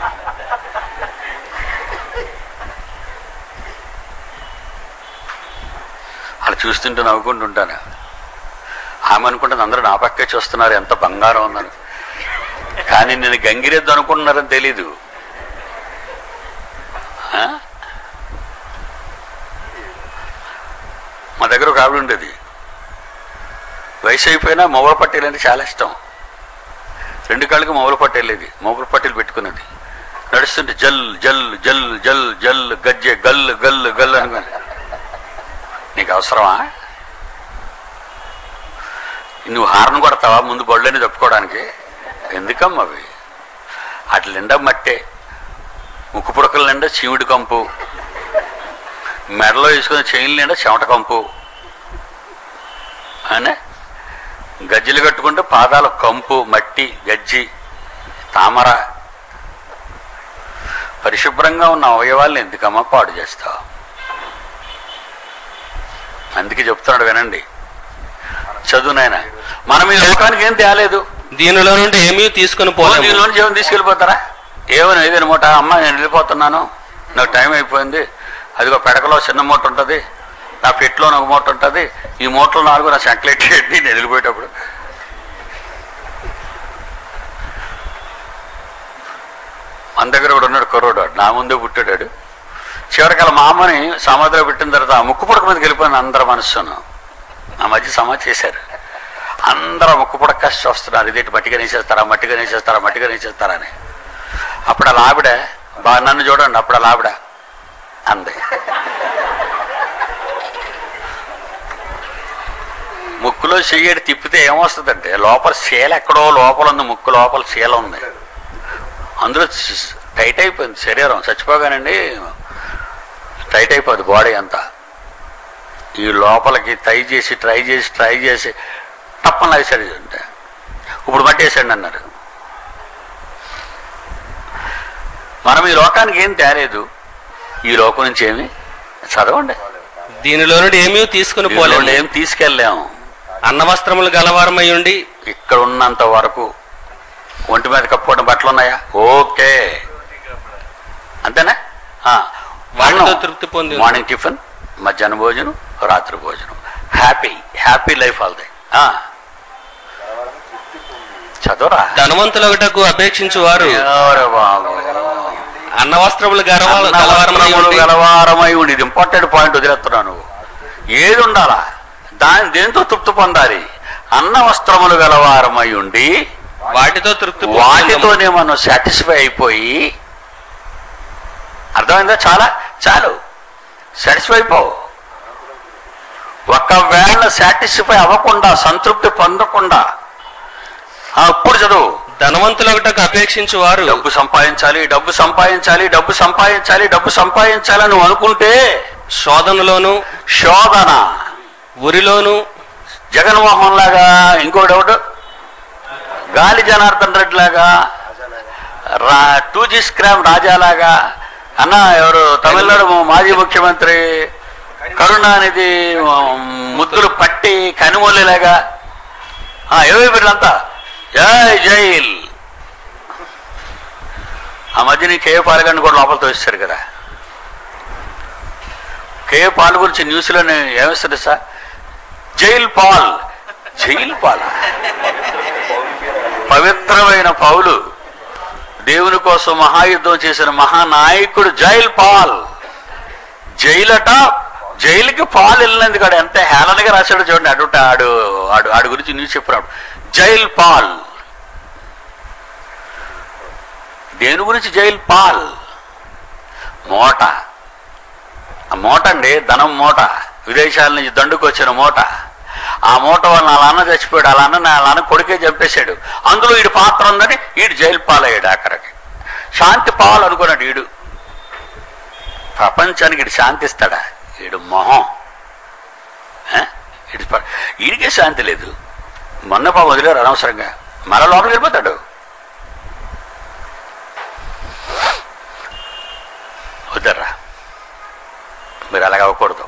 A: అలా చూస్తుంటే నవ్వుకుంటుంటాను ఆమె అనుకుంటుంది అందరూ నా పక్కే చూస్తున్నారు ఎంత బంగారం ఉందని కానీ నేను గంగిరెద్దు అనుకుంటున్నారని తెలీదు ఆ? మా దగ్గర ఒక ఆవిడ ఉండేది వయసు అయిపోయినా మొగల పట్టేలు అంటే చాలా ఇష్టం రెండు కాళ్ళకి మొగల పట్టేలేది మొగల పట్టేలు పెట్టుకున్నది నడుస్తుంటే జల్ జల్ జల్ జల్ జల్ గజ్జె గల్ గల్ గల్ అనుకుని నీకు అవసరమా నువ్వు హార్న్ కొడతావా ముందు బళ్ళని తప్పుకోవడానికి ఎందుకమ్మా అవి అట్ల నిండా మట్టే ముక్కు పుడకల నిండా చీమిడి కంపు మెడలో వేసుకున్న చైన్ల నిండా చెమట కంపు అనే గజ్జలు కట్టుకుంటే పాదాల కంపు మట్టి గజ్జి తామర పరిశుభ్రంగా ఉన్న అవయవాల్ని ఎందుకమ్మా పాడు చేస్తావు అందుకే చెప్తున్నాడు వినండి చదువునైనా మనం ఈ లోకానికి ఏం తేలేదు
B: దీనిలో నుండి ఏమీ తీసుకొని పోలేము
A: దీనిలో జీవనం తీసుకెళ్ళిపోతారా ఏమని ఏదైనా మూట అమ్మ నేను వెళ్ళిపోతున్నాను నాకు టైం అయిపోయింది అదిగో పెడకలో చిన్న మూట ఉంటుంది నా పెట్లో ఒక మూట ఉంటుంది ఈ మూటలో నాలుగు నా చక్లెట్ నేను వెళ్ళిపోయేటప్పుడు మన దగ్గర కూడా ఉన్నాడు కుర్రోడు వాడు. నా ముందే పుట్టాడు చివరికల మా అమ్మని సమాధిలో పెట్టిన తర్వాత ఆ ముక్కు పుడక మీదకి వెళ్ళిపోయింది అందరి మనస్సును ఆ మధ్య సమాధి చేశారు అందరూ ముక్కు పుడక కష్ట వస్తున్నారు ఇదేంటి మట్టిగా నేసేస్తారా మట్టిగా నేసేస్తారా మట్టిగా నేసేస్తారా అని అప్పుడు అలా ఆవిడ బా నన్ను చూడండి అప్పుడు అలా ఆవిడ అంది ముక్కులో చెయ్యడి తిప్పితే ఏమొస్తుందంటే లోపల శీల ఎక్కడో లోపల ఉంది ముక్కు లోపల శీల ఉంది అందులో స్- టైట్ అయిపోయింది శరీరం చచ్చిపోగానండి టైట్ అయిపోద్ది బాడీ అంతా ఈ లోపలికి ట్రై చేసి ట్రై చేసి ట్రై చేసి తప్పని వేసాడు అంటే ఇప్పుడు మట్టేసాడు అన్నారు మనం ఈ లోకానికి ఏం తేలేదు ఈ లోకం నుంచి ఏమి చదవండి
B: దీనిలో నుండి ఏమీ తీసుకొని
A: దీనిలో
B: పోలేము
A: ఏం తీసుకెళ్ళాము
B: అన్న వస్త్రములు గలవారమై ఉండి
A: ఇక్కడ ఉన్నంత వరకు ఒంటి మీద కప్పుకోవడం బట్టలు ఉన్నాయా ఓకే అంతేనా ఆ,
B: వాటితో
A: అన్నం,
B: తృప్తి పొంది
A: మార్నింగ్ టిఫిన్ మధ్యాహ్నం భోజనం రాత్రి భోజనం హ్యాపీ హ్యాపీ లైఫ్ వాళ్ళది ఆ. చదవరా
B: ధనవంతులగుటకు అపేక్షించు వారు
A: ఎవరు బాబు
B: అన్న వస్త్రములు గలవ- గలవారమై
A: అన్నవస్త్రములు
B: ఉండి
A: గలవారమై ఉండి ఇది ఇంపార్టెంట్ పాయింట్ వదిలేస్తున్నావు నువ్వు ఏది ఉండాలా దాని దేంతో తృప్తి పొందాలి అన్న వస్త్రములు గలవారమై ఉండి
B: వాటితో తృప్తి
A: వాటితోనే
B: పొందుదాము.
A: మనం సాటిస్ఫై అయిపోయి అర్థమైందా చాలా చాలు సాటిస్ఫై అయిపో ఒకవేళ సాటిస్ఫై అవ్వకుండా సంతృప్తి పొందకుండా ఆ, అప్పుడు చదువు
B: ధనవంతులొకటకు అపేక్షించు వారు
A: డబ్బు సంపాదించాలి డబ్బు సంపాదించాలి డబ్బు సంపాదించాలి డబ్బు సంపాదించాలని నువ్వు అనుకుంటే
B: శోధనలోను
A: శోధన
B: ఉరిలోను
A: జగన్మోహన్ లాగా ఇంకోటి ఒకటి గాలి జనార్దన్ రెడ్డి లాగా రా టూ జీ స్క్రామ్ రాజాలాగా అన్న ఎవరు తమిళనాడు మాజీ ముఖ్యమంత్రి కరుణానిధి ఉమ్, ముద్దులు పట్టి కనుమూలిలాగా ఏవే వీళ్ళంతా జై జైల్ ఆ మధ్య నీ కే పాల్గొని కూడా లోపల తోస్తారు కదా కే పాల్ గురించి న్యూస్లోనే ఏమిస్తుంది sir jail Paul jail Paul పవిత్రమైన పౌలు దేవుని కోసం మహాయుద్ధం చేసిన మహానాయకుడు జైల్ పాల్ జైలట జైలుకి పాలు వెళ్ళినందుకు కాడు ఎంత హేళనగా రాశాడు చూడండి అటు ఆడు ఆడు ఆడు గురించి న్యూస్ చెప్పినాడు జైల్ పాల్ దేని గురించి జైల్ పాల్ మోట ఆ మూట అండి ధనం మూట విదేశాల నుంచి దండుకు వచ్చిన మూట ఆ మూట వల్ల వాళ్ళ అన్న చచ్చిపోయాడు వాళ్ళ అన్న వాళ్ళ అన్న కొడుకే చంపేశాడు అందులో ఈడు పాత్ర ఉందని ఈడు జైలు పాలయ్యాడు ఆఖరికి శాంతి పాలు అనుకున్నాడు ఈడు ప్రపంచానికి ఈడు శాంతి ఇస్తాడా ఈడు మొహం ఏ? ఈడు ప- ఈడికే శాంతి లేదు మొన్న పాపం వదిలేరు అనవసరంగా మరో లోపలికి వెళ్ళిపోతాడు వద్దర్రా మీరు అలాగ అవ్వకూడదు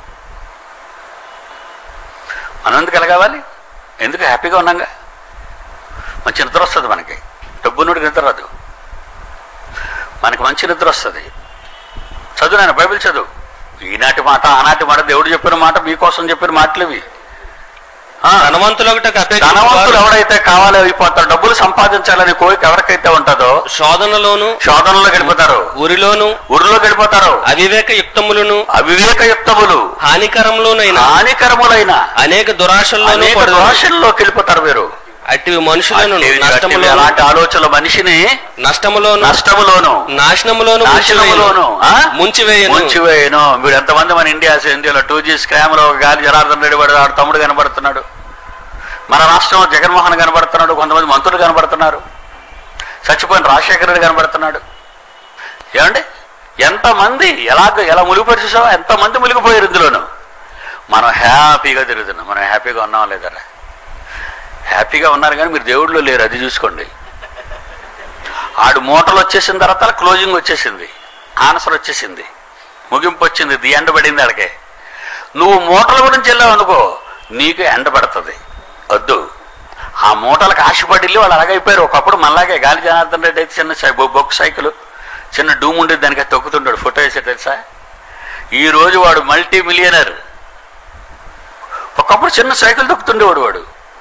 A: మనం ఎందుకు ఎలా కావాలి ఎందుకు హ్యాపీగా ఉన్నాగా మంచి నిద్ర వస్తుంది మనకి డబ్బున్నోడికి నిద్ర రాదు మనకి మంచి నిద్ర వస్తుంది చదువు నాయన బైబిల్ చదువు ఈనాటి మాట ఆనాటి మాట దేవుడు చెప్పిన మాట మీకోసం చెప్పిన మాటలు ఇవి ఆ,
B: ధనవంతులొకటకు అపేక్షించు
A: ధనవంతులు
B: వారు
A: ఎవడైతే కావాలో అయిపోతారు డబ్బులు సంపాదించాలని కోరిక ఎవరికైతే ఉంటుందో
B: శోధనలోను
A: శోధనలో గడిపోతారు
B: ఉరిలోను
A: ఊరిలో గడిపోతారు
B: అవివేక యుక్తములను
A: అవివేకయుక్తములు
B: హానికరములోనైన
A: హానికరములైన
B: అనేక దురాశల్లోనూ
A: అనేక
B: పడు
A: దోషంలోకి వెళ్ళిపోతారు మీరు
B: అట్టి మనుషులను
A: అట్టి- అట్టి
B: నష్టములోను
A: అలాంటి ఆలోచనలు మనిషిని
B: నష్టములోను
A: నష్టములోను
B: నాశనములోను
A: నాశనములోను ఆ?
B: ముంచివేయను
A: ముంచివేయను వీడు ఎంతమంది మన ఇండియా ఇండియాలో టూ జీ స్కామ్ లో గాలి జనార్దన్ రెడ్డి వాడు వాడు తమ్ముడు కనబడుతున్నాడు మన రాష్ట్రంలో జగన్మోహన్ కనబడుతున్నాడు కొంతమంది మంత్రులు కనబడుతున్నారు చచ్చిపోయిన రాజశేఖర రెడ్డి కనబడుతున్నాడు ఏమండి ఎంతమంది ఎలాగ ఎలా మునిగిపరిచేసావో ఎంతమంది మునిగిపోయారు ఇందులోను మనం హ్యాపీగా తిరుగుతున్నాం మనం హ్యాపీగా ఉన్నాం లేదరా హ్యాపీగా ఉన్నారు కానీ మీరు దేవుళ్ళు లేరు అది చూసుకోండి ఆడు మూటలు వచ్చేసిన తర్వాత క్లోజింగ్ వచ్చేసింది ఆన్సర్ వచ్చేసింది ముగింపు వచ్చింది ది ఎండ పడింది ఆడికే నువ్వు మూటల గురించి వెళ్ళావు అనుకో నీకు ఎండ పడుతుంది వద్దు ఆ మూటలకు ఆశపడి వెళ్ళి వాళ్ళు అలాగైపోయారు ఒకప్పుడు మళ్ళాగే గాలి జనార్దన్ రెడ్డి అయితే చిన్న సై- బొ- బొక్కు సైకిల్ చిన్న డూమ్ ఉండేది దానికి తొక్కుతుంటాడు ఫోటో వేసే తెలుసా ఈ రోజు వాడు మల్టీ మిలియనర్ ఒకప్పుడు చిన్న సైకిల్ తొక్కుతుండేవాడు వాడు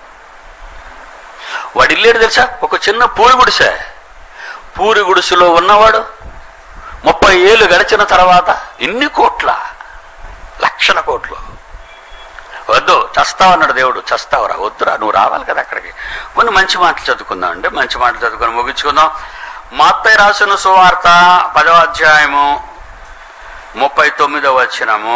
A: వాడు ఇల్లేడు తెలుసా ఒక చిన్న పూరి గుడిసె పూరి గుడిసెలో ఉన్నవాడు ముప్పై ఏళ్ళు గడిచిన తర్వాత ఎన్ని కోట్ల లక్షల కోట్లు వద్దు చస్తావు అన్నాడు దేవుడు చస్తావురా వద్దురా నువ్వు రావాలి కదా అక్కడికి కొన్ని మంచి మాటలు చదువుకుందాం అంటే మంచి మాటలు చదువుకొని ముగించుకుందాం మత్తయి రాసిన సువార్త పదవ అధ్యాయము ముప్పై తొమ్మిదవ వచనము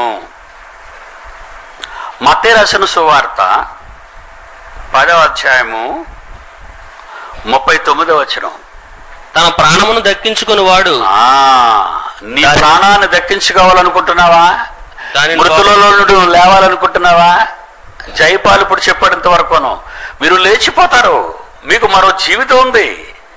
A: మత్తయి రాసిన సువార్త పదవ అధ్యాయము ముప్పై తొమ్మిదవ వచనం
B: తన ప్రాణమును దక్కించుకుని వాడు
A: ఆ, నీ ప్రాణాన్ని దక్కించుకోవాలనుకుంటున్నావా
B: దానిని
A: మృతులలో నుండి నువ్వు లేవాలనుకుంటున్నావా జైపాలు ఇప్పుడు చెప్పేంత వరకును మీరు లేచిపోతారు మీకు మరో జీవితం ఉంది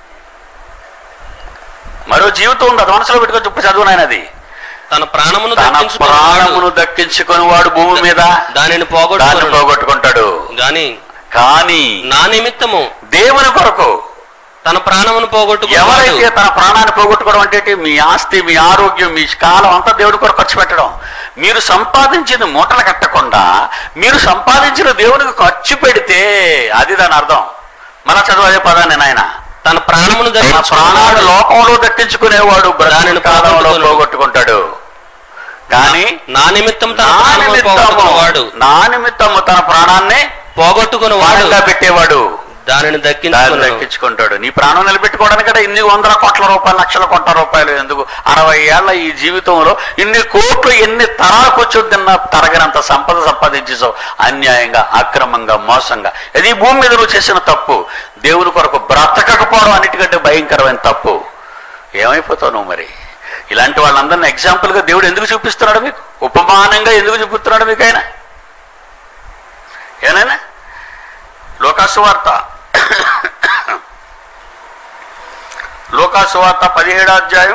A: మరో జీవితం ఉంది అది మనసులో పెట్టుకొని చెప్పు చదువు నాయనది
B: తన ప్రాణమును
A: తన
B: దక్కించుకుని
A: ప్రాణమును దక్కించుకొని వాడు భూమి మీద
B: దానిని
A: దాన్ని
B: పోగొట్టుకుని
A: పోగొట్టుకుంటాడు
B: గాని
A: కానీ
B: నా నిమిత్తము
A: దేవుని కొరకు
B: తన ప్రాణమును పోగొట్టుకున్నాడు
A: ఎవరైతే తన ప్రాణాన్ని పోగొట్టుకోవడం అంటే ఏంటి? మీ ఆస్తి మీ ఆరోగ్యం మీ కాలం అంతా దేవుడి కొరకు ఖర్చు పెట్టడం మీరు సంపాదించింది మూటలు కట్టకుండా మీరు సంపాదించిన దేవునికి ఖర్చు పెడితే అది దాని అర్థం మన చదువు అదే పదాన్ని నాయన
B: తన ప్రాణమును
A: తన ప్రాణాన్ని
B: దక్కించుకున్నాడు
A: లోకంలో దక్కించుకునేవాడు
B: దానిని
A: బ్రతుకు కాలంలో
B: పోగొట్టుకొను.
A: పోగొట్టుకుంటాడు కానీ
B: నా నిమిత్తం తన
A: నా
B: ప్రాణమును
A: నిమిత్తము
B: పోగొట్టుకున్నవాడు
A: నా నిమిత్తము తన ప్రాణాన్ని
B: పోగొట్టుకున్నవాడు
A: వాడుగా పెట్టేవాడు
B: దానిని
A: దాన్ని
B: దక్కించుకును
A: దక్కించుకుంటాడు నీ ప్రాణం నిలబెట్టుకోవడానికి ఇన్ని వందల కోట్ల రూపాయలు లక్షల కోట్ల రూపాయలు ఎందుకు అరవై ఏళ్ల ఈ జీవితంలో ఇన్ని కోట్లు ఎన్ని తరాలకు వచ్చి తిన్న తరగనంత సంపద సంపాదించేసావు అన్యాయంగా అక్రమంగా మోసంగా ఇది భూమి మీద నువ్వు చేసిన తప్పు దేవుని కొరకు బ్రతకకపోవడం అన్నిటికంటే భయంకరమైన తప్పు ఏమైపోతావు నువ్వు మరి ఇలాంటి వాళ్ళందరిని ఎగ్జాంపుల్గా దేవుడు ఎందుకు చూపిస్తున్నాడు మీకు ఉపమానంగా ఎందుకు చూపిస్తున్నాడు మీకు ఆయన ఏనైనా లోకాసు వార్త లోకాసు వార్త పదిహేడు అధ్యాయం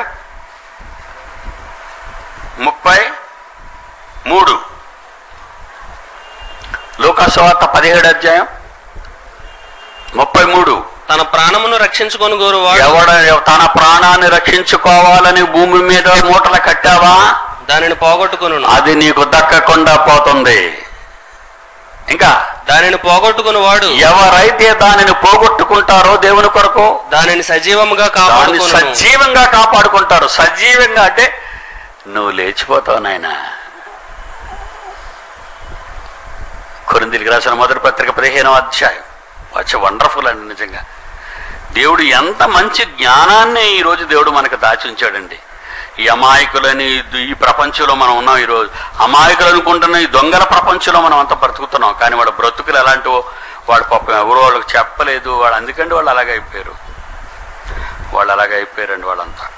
A: ముప్పై మూడు లోకాసు వార్త పదిహేడు అధ్యాయం ముప్పై మూడు
B: తన ప్రాణమును రక్షించుకొని గోరువాడు
A: ఎవడ తన ప్రాణాన్ని రక్షించుకోవాలని భూమి మీద మూటలు కట్టావా
B: దానిని పోగొట్టుకును
A: అది నీకు దక్కకుండా పోతుంది ఇంకా
B: దానిని పోగొట్టుకుని వాడు
A: ఎవరైతే దానిని పోగొట్టుకుంటారో దేవుని కొరకు
B: దానిని సజీవముగా
A: దాన్ని
B: కాపాడుకును
A: సజీవంగా కాపాడుకుంటారు సజీవంగా అంటే నువ్వు లేచిపోతావు నాయన కొరిందికి రాసిన మొదటి పత్రిక పదిహేనవ అధ్యాయం వచ్చి వండర్ఫుల్ అండి నిజంగా దేవుడు ఎంత మంచి జ్ఞానాన్ని ఈరోజు దేవుడు మనకు దాచి ఉంచాడండి ఈ అమాయకులని ఈ ప్రపంచంలో మనం ఉన్నాం ఈరోజు అమాయకులు అనుకుంటున్న ఈ దొంగల ప్రపంచంలో మనం అంతా బ్రతుకుతున్నాం కానీ వాడు బ్రతుకులు ఎలాంటివో వాడు పాపం ఎవరో వాళ్ళకి చెప్పలేదు వాడు అందుకంటే వాళ్ళు అలాగే అయిపోయారు వాళ్ళు అలాగే అయిపోయారండి వాళ్ళంతా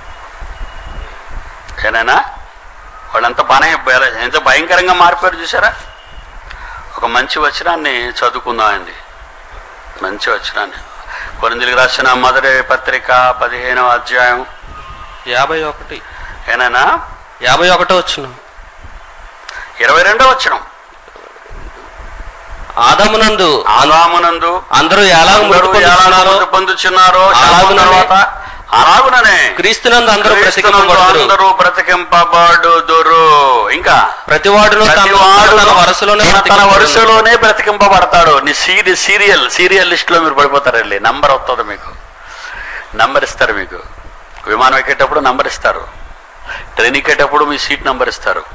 A: ఏనైనా వాళ్ళంతా బాగానే ఎంత భయంకరంగా మారిపోయారు చూసారా ఒక మంచి వచనాన్ని చదువుకుందాం అండి మంచి వచనాన్ని కొరిందులకు రాసిన మొదటి పత్రిక పదిహేనవ అధ్యాయం
B: యాభై ఒకటి
A: ఏనైనా
B: యాభై ఒకటో వచ్చును
A: ఇరవై రెండో వచనం
B: ఆదమునందు
A: ఆదామునందు
B: అందరూ ఎలా
A: అందరూ ఎలా మృతి పొందుచున్నారో శాపం
B: అలాగుననే
A: తర్వాత అలాగుననే
B: క్రీస్తునందు అందరూ
A: క్రీస్తునందు
B: బ్రతికింపబడుదురు
A: అందరూ బ్రతికింపబడుదురు ఇంకా
B: ప్రతివాడును తన
A: ప్రతివాడు
B: తన వరుసలోనే
A: తన
B: బ్రతికింపబడును.
A: వరుసలోనే బ్రతికింపబడతాడు నీ సీరి సీరియల్ సీరియల్ లిస్ట్ లో మీరు పడిపోతారండి నంబర్ వస్తుంది మీకు నంబర్ ఇస్తారు మీకు విమానం ఎక్కేటప్పుడు నంబర్ ఇస్తారు ట్రైన్ ఎక్కేటప్పుడు మీ సీట్ నంబర్ ఇస్తారు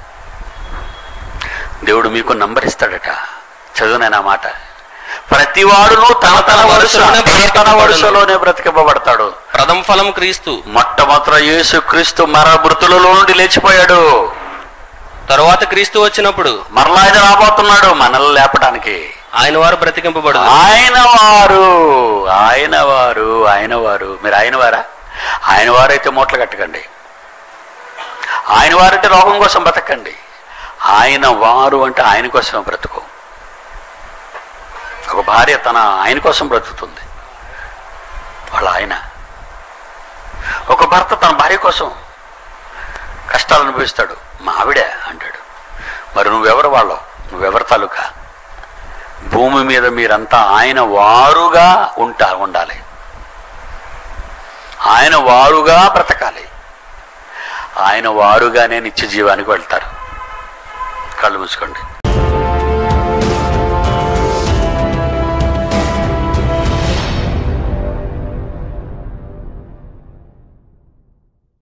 A: దేవుడు మీకు నంబర్ ఇస్తాడట చదువునైనా మాట ప్రతివాడును తన తన వరుసలోనే తన వరుసలోనే బ్రతికింపబడతాడు
B: ప్రథమ ఫలం క్రీస్తు
A: మొట్టమొదట యేసు క్రీస్తు మర మృతులలో నుండి లేచిపోయాడు
B: తరువాత క్రీస్తు వచ్చినప్పుడు
A: మరలా ఆయన రాబోతున్నాడు మనల్ని లేపడానికి
B: ఆయన వారు బ్రతికింపబడు
A: ఆయన వారు ఆయన వారు ఆయన వారు మీరు ఆయన వారా ఆయన వారైతే మూటలు కట్టకండి ఆయన వారంటే రోగం కోసం బ్రతకండి ఆయన వారు అంటే ఆయన కోసం బ్రతుకు ఒక భార్య తన ఆయన కోసం బ్రతుకుతుంది వాళ్ళ ఆయన ఒక భర్త తన భార్య కోసం కష్టాలు అనుభవిస్తాడు మా ఆవిడే అంటాడు మరి నువ్వెవరు వాళ్ళవు నువ్వెవరి తాలూకా భూమి మీద మీరంతా ఆయన వారుగా ఉంటా ఉండాలి ఆయన వారుగా బ్రతకాలి ఆయన వారుగానే నిత్య జీవానికి వెళ్తారు కళ్ళు మూసుకోండి